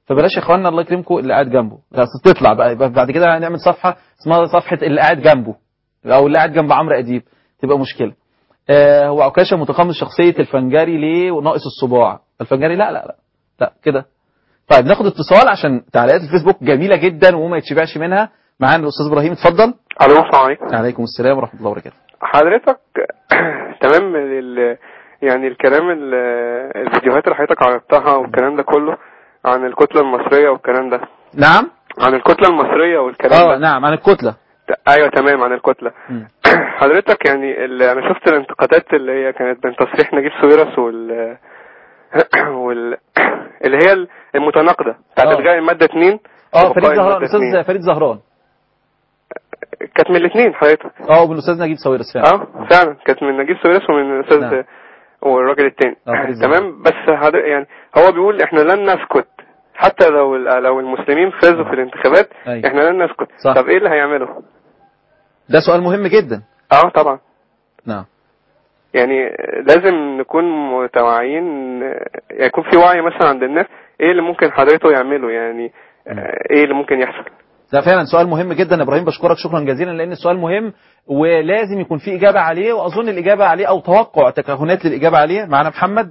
فبلاش يا اخوانا الله يكرمكم اللي قاعد جنبه بس تطلع بقى يبقى بعد كده هنعمل صفحه اسمها صفحه اللي قاعد جنبه او اللي قاعد جنب عمرو اديب تبقى مشكله آه هو عكاشه متقمص شخصيه الفنجري ليه وناقص الصباع الفنجري لا لا لا لا كده طيب ناخد اتصال عشان تعليقات الفيسبوك جميله جدا وما يتشبعش منها معانا الاستاذ ابراهيم اتفضل الو السلام عليكم عليكم السلام ورحمه الله وبركاته حضرتك تمام ال... يعني الكلام ال... الفيديوهات اللي حضرتك عرضتها والكلام ده كله عن الكتلة المصرية والكلام ده نعم عن الكتلة المصرية والكلام اه ده نعم عن الكتله ايوه تمام عن الكتلة حضرتك يعني ال... انا شفت الانتقادات اللي هي كانت بين تصريح نجيب ساويرس وال وال اللي هي المتناقضة بتاعت آه. الغاء المادة 2 اه فريد وبقاء زهران المادة الاستاذ 2. فريد زهران كانت من الاثنين حضرتك اه ومن الاستاذ نجيب ساويرس فعلا اه فعلا كانت من نجيب ساويرس ومن الاستاذ نعم. والراجل التاني آه، فريد زهران. تمام بس حضر... يعني هو بيقول احنا لن نسكت حتى لو ال- لو المسلمين فازوا في الانتخابات أيوة. احنا لن نسكت صح. طب ايه اللي هيعمله ده سؤال مهم جدا اه طبعا نعم يعني لازم نكون متوعيين يكون في وعي مثلا عند الناس ايه اللي ممكن حضرته يعمله يعني آه، ايه اللي ممكن يحصل ده فعلا سؤال مهم جدا يا ابراهيم بشكرك شكرا جزيلا لان السؤال مهم ولازم يكون في اجابه عليه واظن الاجابه عليه او توقع تكهنات للاجابه عليه معانا محمد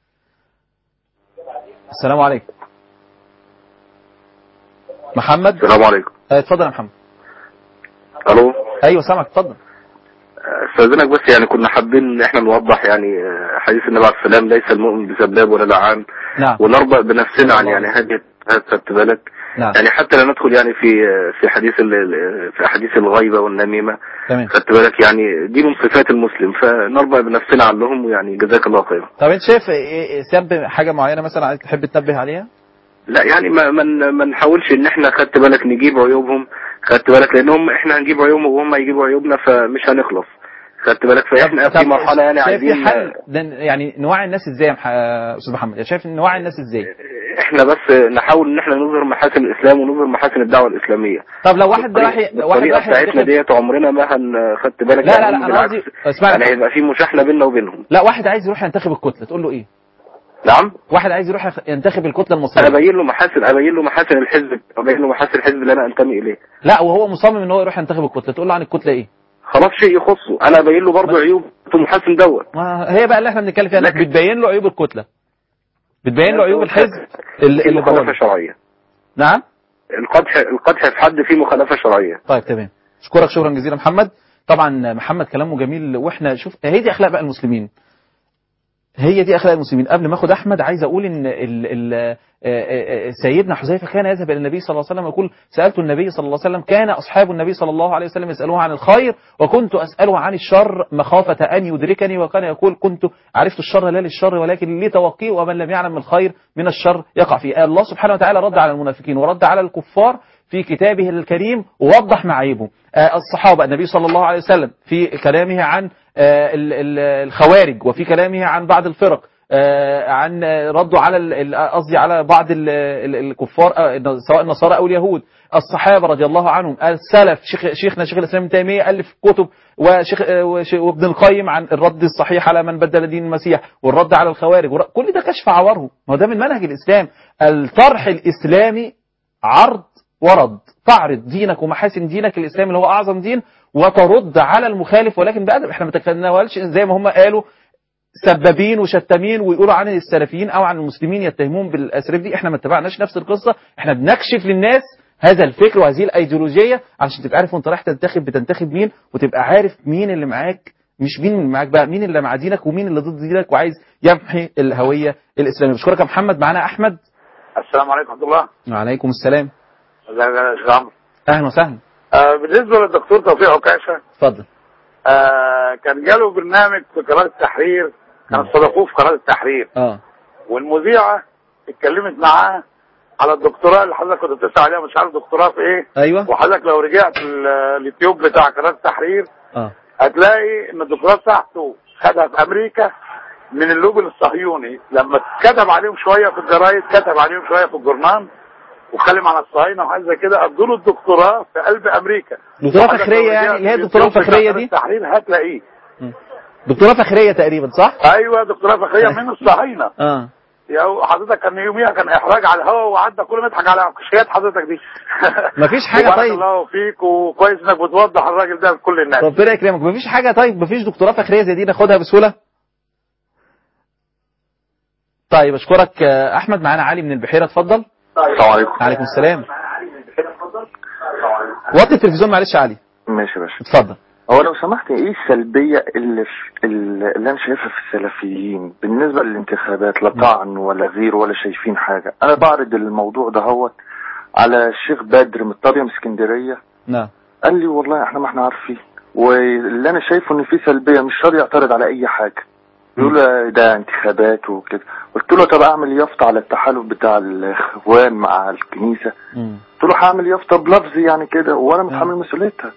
السلام عليكم محمد السلام عليكم آه، اتفضل يا محمد الو ايوه سامعك اتفضل استاذنك بس يعني كنا حابين ان احنا نوضح يعني آه، حديث النبي عليه السلام ليس المؤمن بسباب ولا لعان نعم ونربط بنفسنا عن يعني هذه خدت بالك نعم يعني حتى لا ندخل يعني في في حديث ال- ال- في احاديث الغيبه والنميمه تمام خدت بالك يعني دي من صفات المسلم فنربط بنفسنا عنهم ويعني جزاك الله خيرا طب انت شايف إيه- إيه سب حاجه معينه مثلا عايز تحب تنبه عليها لا يعني ما ما ما نحاولش ان احنا خدت بالك نجيب عيوبهم خدت بالك لان هم احنا هنجيب عيوبهم وهم يجيبوا عيوبنا فمش هنخلص خدت بالك فاحنا في طب مرحله يعني شايف عايزين في حل ده يعني نوعي الناس ازاي يا مح- استاذ محمد يعني شايف نوعي الناس ازاي احنا بس نحاول ان احنا نظهر محاسن الاسلام ونظهر محاسن الدعوه الاسلاميه طب لو واحد راح ي- واحد الطريقه راح بتاعتنا ينتخب ديت عمرنا ما هن خدت بالك لا، لا، يعني لا، أنا بالعكس، قصدي- اسمعني. يعني هيبقى في مشاحنه بيننا وبينهم لا واحد عايز يروح ينتخب الكتله تقول له ايه نعم واحد عايز يروح يخ- ينتخب الكتله انا المصريه ابين له محاسن ابين له محاسن الحزب ابين له محاسن الحزب اللي انا انتمي اليه لا وهو مصمم ان هو يروح ينتخب الكتله تقول له عن الكتله ايه خلاص شيء يخصه انا ابين له برضه عيوب المحاسن دوت ما هي بقى اللي احنا بنتكلم فيها انك بتبين له عيوب الكتله بتبين له عيوب الحزب اللي, في اللي مخالفه جوه. شرعيه نعم القدح القدح في حد فيه مخالفه شرعيه طيب تمام اشكرك شكرا جزيلا محمد طبعا محمد كلامه جميل واحنا شوف هي دي اخلاق بقى المسلمين هي دي اخلاق المسلمين قبل ما اخد احمد عايز اقول ان ال ال آه، آه، آه، سيدنا حذيفه كان يذهب الى النبي صلى الله عليه وسلم يقول سالت النبي صلى الله عليه وسلم كان اصحاب النبي صلى الله عليه وسلم يسالوه عن الخير وكنت اساله عن الشر مخافه ان يدركني وكان يقول كنت عرفت الشر لا للشر ولكن لتوقيه ومن لم يعلم الخير من الشر يقع فيه الله سبحانه وتعالى رد على المنافقين ورد على الكفار في كتابه الكريم ووضح معايبهم آه، الصحابة النبي صلى الله عليه وسلم في كلامه عن آه، ال- ال- الخوارج وفي كلامه عن بعض الفرق آه، عن آه، ردوا على ال- ال- قصدي على بعض ال- ال- الكفار آه، سواء النصارى او اليهود الصحابه رضي الله عنهم السلف شيخ شيخنا شيخ الاسلام ابن تيميه الف كتب وشيخ آه، وش- وابن القيم عن الرد الصحيح على من بدل دين المسيح والرد على الخوارج والر- كل ده كشف عورهم ما هو ده من منهج الاسلام الطرح الاسلامي عرض ورد تعرض دينك ومحاسن دينك الاسلام اللي هو اعظم دين وترد على المخالف ولكن بأدب احنا ما تتناولش زي ما هم قالوا سبابين وشتامين ويقولوا عن السلفيين او عن المسلمين يتهمون بالاسرار دي احنا ما اتبعناش نفس القصه احنا بنكشف للناس هذا الفكر وهذه الايديولوجيه عشان تبقى عارف وانت رايح تنتخب بتنتخب مين وتبقى عارف مين اللي معاك مش مين اللي معاك بقى مين اللي مع دينك ومين اللي ضد دينك وعايز يمحي الهويه الاسلاميه بشكرك يا محمد معانا احمد السلام عليكم ورحمه الله وعليكم السلام ازيك يا شيخ عمرو اهلا وسهلا آه بالنسبه للدكتور توفيق عكاشه اتفضل آه كان جاله برنامج في قناه التحرير كان استضافوه في قناه التحرير اه والمذيعه اتكلمت معاه على الدكتوراه اللي حضرتك كنت بتسال عليها مش عارف دكتوراه في ايه ايوه وحضرتك لو رجعت ال- اليوتيوب بتاع قناه التحرير اه هتلاقي ان الدكتوراه بتاعته خدها في امريكا من اللوبي الصهيوني لما كتب عليهم شويه في الجرايد كتب عليهم شويه في الجورنال واتكلم عن الصهاينه وحاجه زي كده ادوا له الدكتوراه في قلب امريكا دكتوراه وحضرتك لو فخرية يعني رجعت اللي هي اليوتيوب الدكتوراه بتاع الفخرية قناة دي؟ التحرير هتلاقيه دكتوراه فخريه تقريبا صح ايوه دكتوراه فخريه من الصهاينه اه يا حضرتك كان يوميها كان احراج على الهواء وقعدنا كلنا نضحك على كشيات حضرتك دي مفيش حاجة وبارك طيب. الله فيك وكويس انك بتوضح الراجل ده لكل الناس ربنا يكرمك مفيش حاجه طيب مفيش دكتوراه فخريه زي دي ناخدها بسهوله طيب اشكرك آه، احمد معانا علي من البحيره اتفضل السلام عليكم عليكم السلام وطي التلفزيون معلش يا علي ماشي يا باشا اتفضل هو لو سمحت ايه السلبية اللي في اللي انا شايفها في السلفيين بالنسبة للانتخابات لا طعن ولا غير ولا شايفين حاجة انا بعرض الموضوع ده هوت على الشيخ بدر من الطريق من اسكندرية نعم قال لي والله احنا ما احنا عارفين واللي انا شايفه ان في سلبية مش راضي يعترض على اي حاجة يقول ده انتخابات وكده قلت له طب اعمل يافطة على التحالف بتاع الاخوان مع الكنيسة قلت له هعمل يافطة بلفظ يعني كده وانا متحمل مسؤوليتها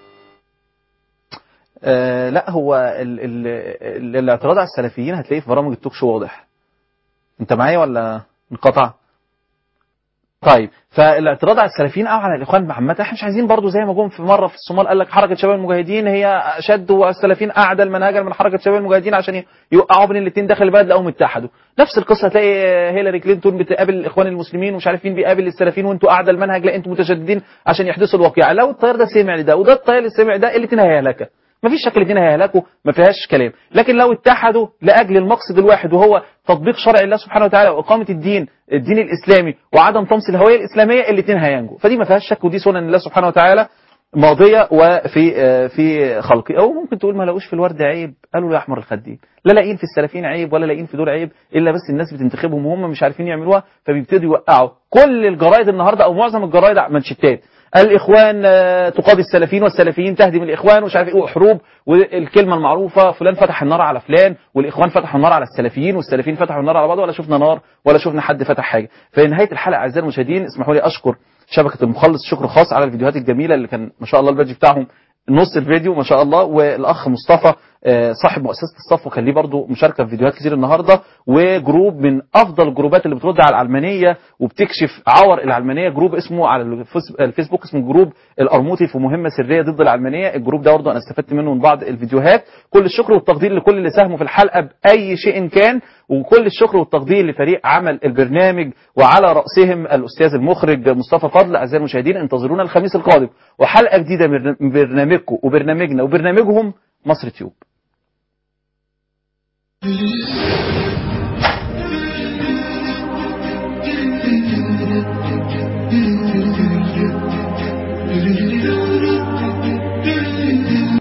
آه لا هو ال ال ال الاعتراض على السلفيين هتلاقيه في برامج التوك شو واضح انت معايا ولا انقطع طيب فالاعتراض على السلفيين او على الاخوان عامه احنا مش عايزين برضو زي ما جم في مره في الصومال قال لك حركه شباب المجاهدين هي اشد والسلفيين اعدل منهجا من حركه شباب المجاهدين عشان يوقعوا بين الاثنين داخل البلد لقوهم اتحدوا نفس القصه هتلاقي هيلاري كلينتون بتقابل الاخوان المسلمين ومش عارف مين بيقابل السلفيين وانتوا اعدل منهج لا انتوا متشددين عشان يحدثوا الواقعه لو الطيار ده سمع لده وده الطيار اللي سمع ده الاثنين هيهلكوا مفيش شك الاثنين هيهلكوا ما فيهاش كلام لكن لو اتحدوا لاجل المقصد الواحد وهو تطبيق شرع الله سبحانه وتعالى واقامه الدين الدين الاسلامي وعدم طمس الهويه الاسلاميه الاثنين هينجوا فدي ما فيهاش شك ودي سنن الله سبحانه وتعالى ماضيه وفي آه، في خلقه او ممكن تقول ما لقوش في الورد عيب قالوا له يا احمر الخدين لا لاقيين في السلفيين عيب ولا لاقيين في دول عيب الا بس الناس بتنتخبهم وهم مش عارفين يعملوها فبيبتدوا يوقعوا كل الجرايد النهارده او معظم الجرايد منشتات الاخوان آه، تقاضي السلفيين والسلفيين تهدم الاخوان ومش عارف ايه وحروب والكلمه المعروفه فلان فتح النار على فلان والاخوان فتحوا النار على السلفيين والسلفيين فتحوا النار على بعض ولا شفنا نار ولا شفنا حد فتح حاجه في نهايه الحلقه اعزائي المشاهدين اسمحوا لي اشكر شبكه المخلص شكر خاص على الفيديوهات الجميله اللي كان ما شاء الله البادج بتاعهم نص الفيديو ما شاء الله والاخ مصطفى آه، صاحب مؤسسه الصف وكان ليه برضه مشاركه في فيديوهات كتير النهارده وجروب من افضل الجروبات اللي بترد على العلمانيه وبتكشف عور العلمانيه جروب اسمه على الفيس- الفيسبوك اسمه جروب القرموطي في مهمه سريه ضد العلمانيه الجروب ده برضه انا استفدت منه من بعض الفيديوهات كل الشكر والتقدير لكل اللي ساهموا في الحلقه باي شيء كان وكل الشكر والتقدير لفريق عمل البرنامج وعلى راسهم الاستاذ المخرج مصطفى فضل اعزائي المشاهدين انتظرونا الخميس القادم وحلقه جديده من برنامجكم وبرنامجنا وبرنامجهم مصر تيوب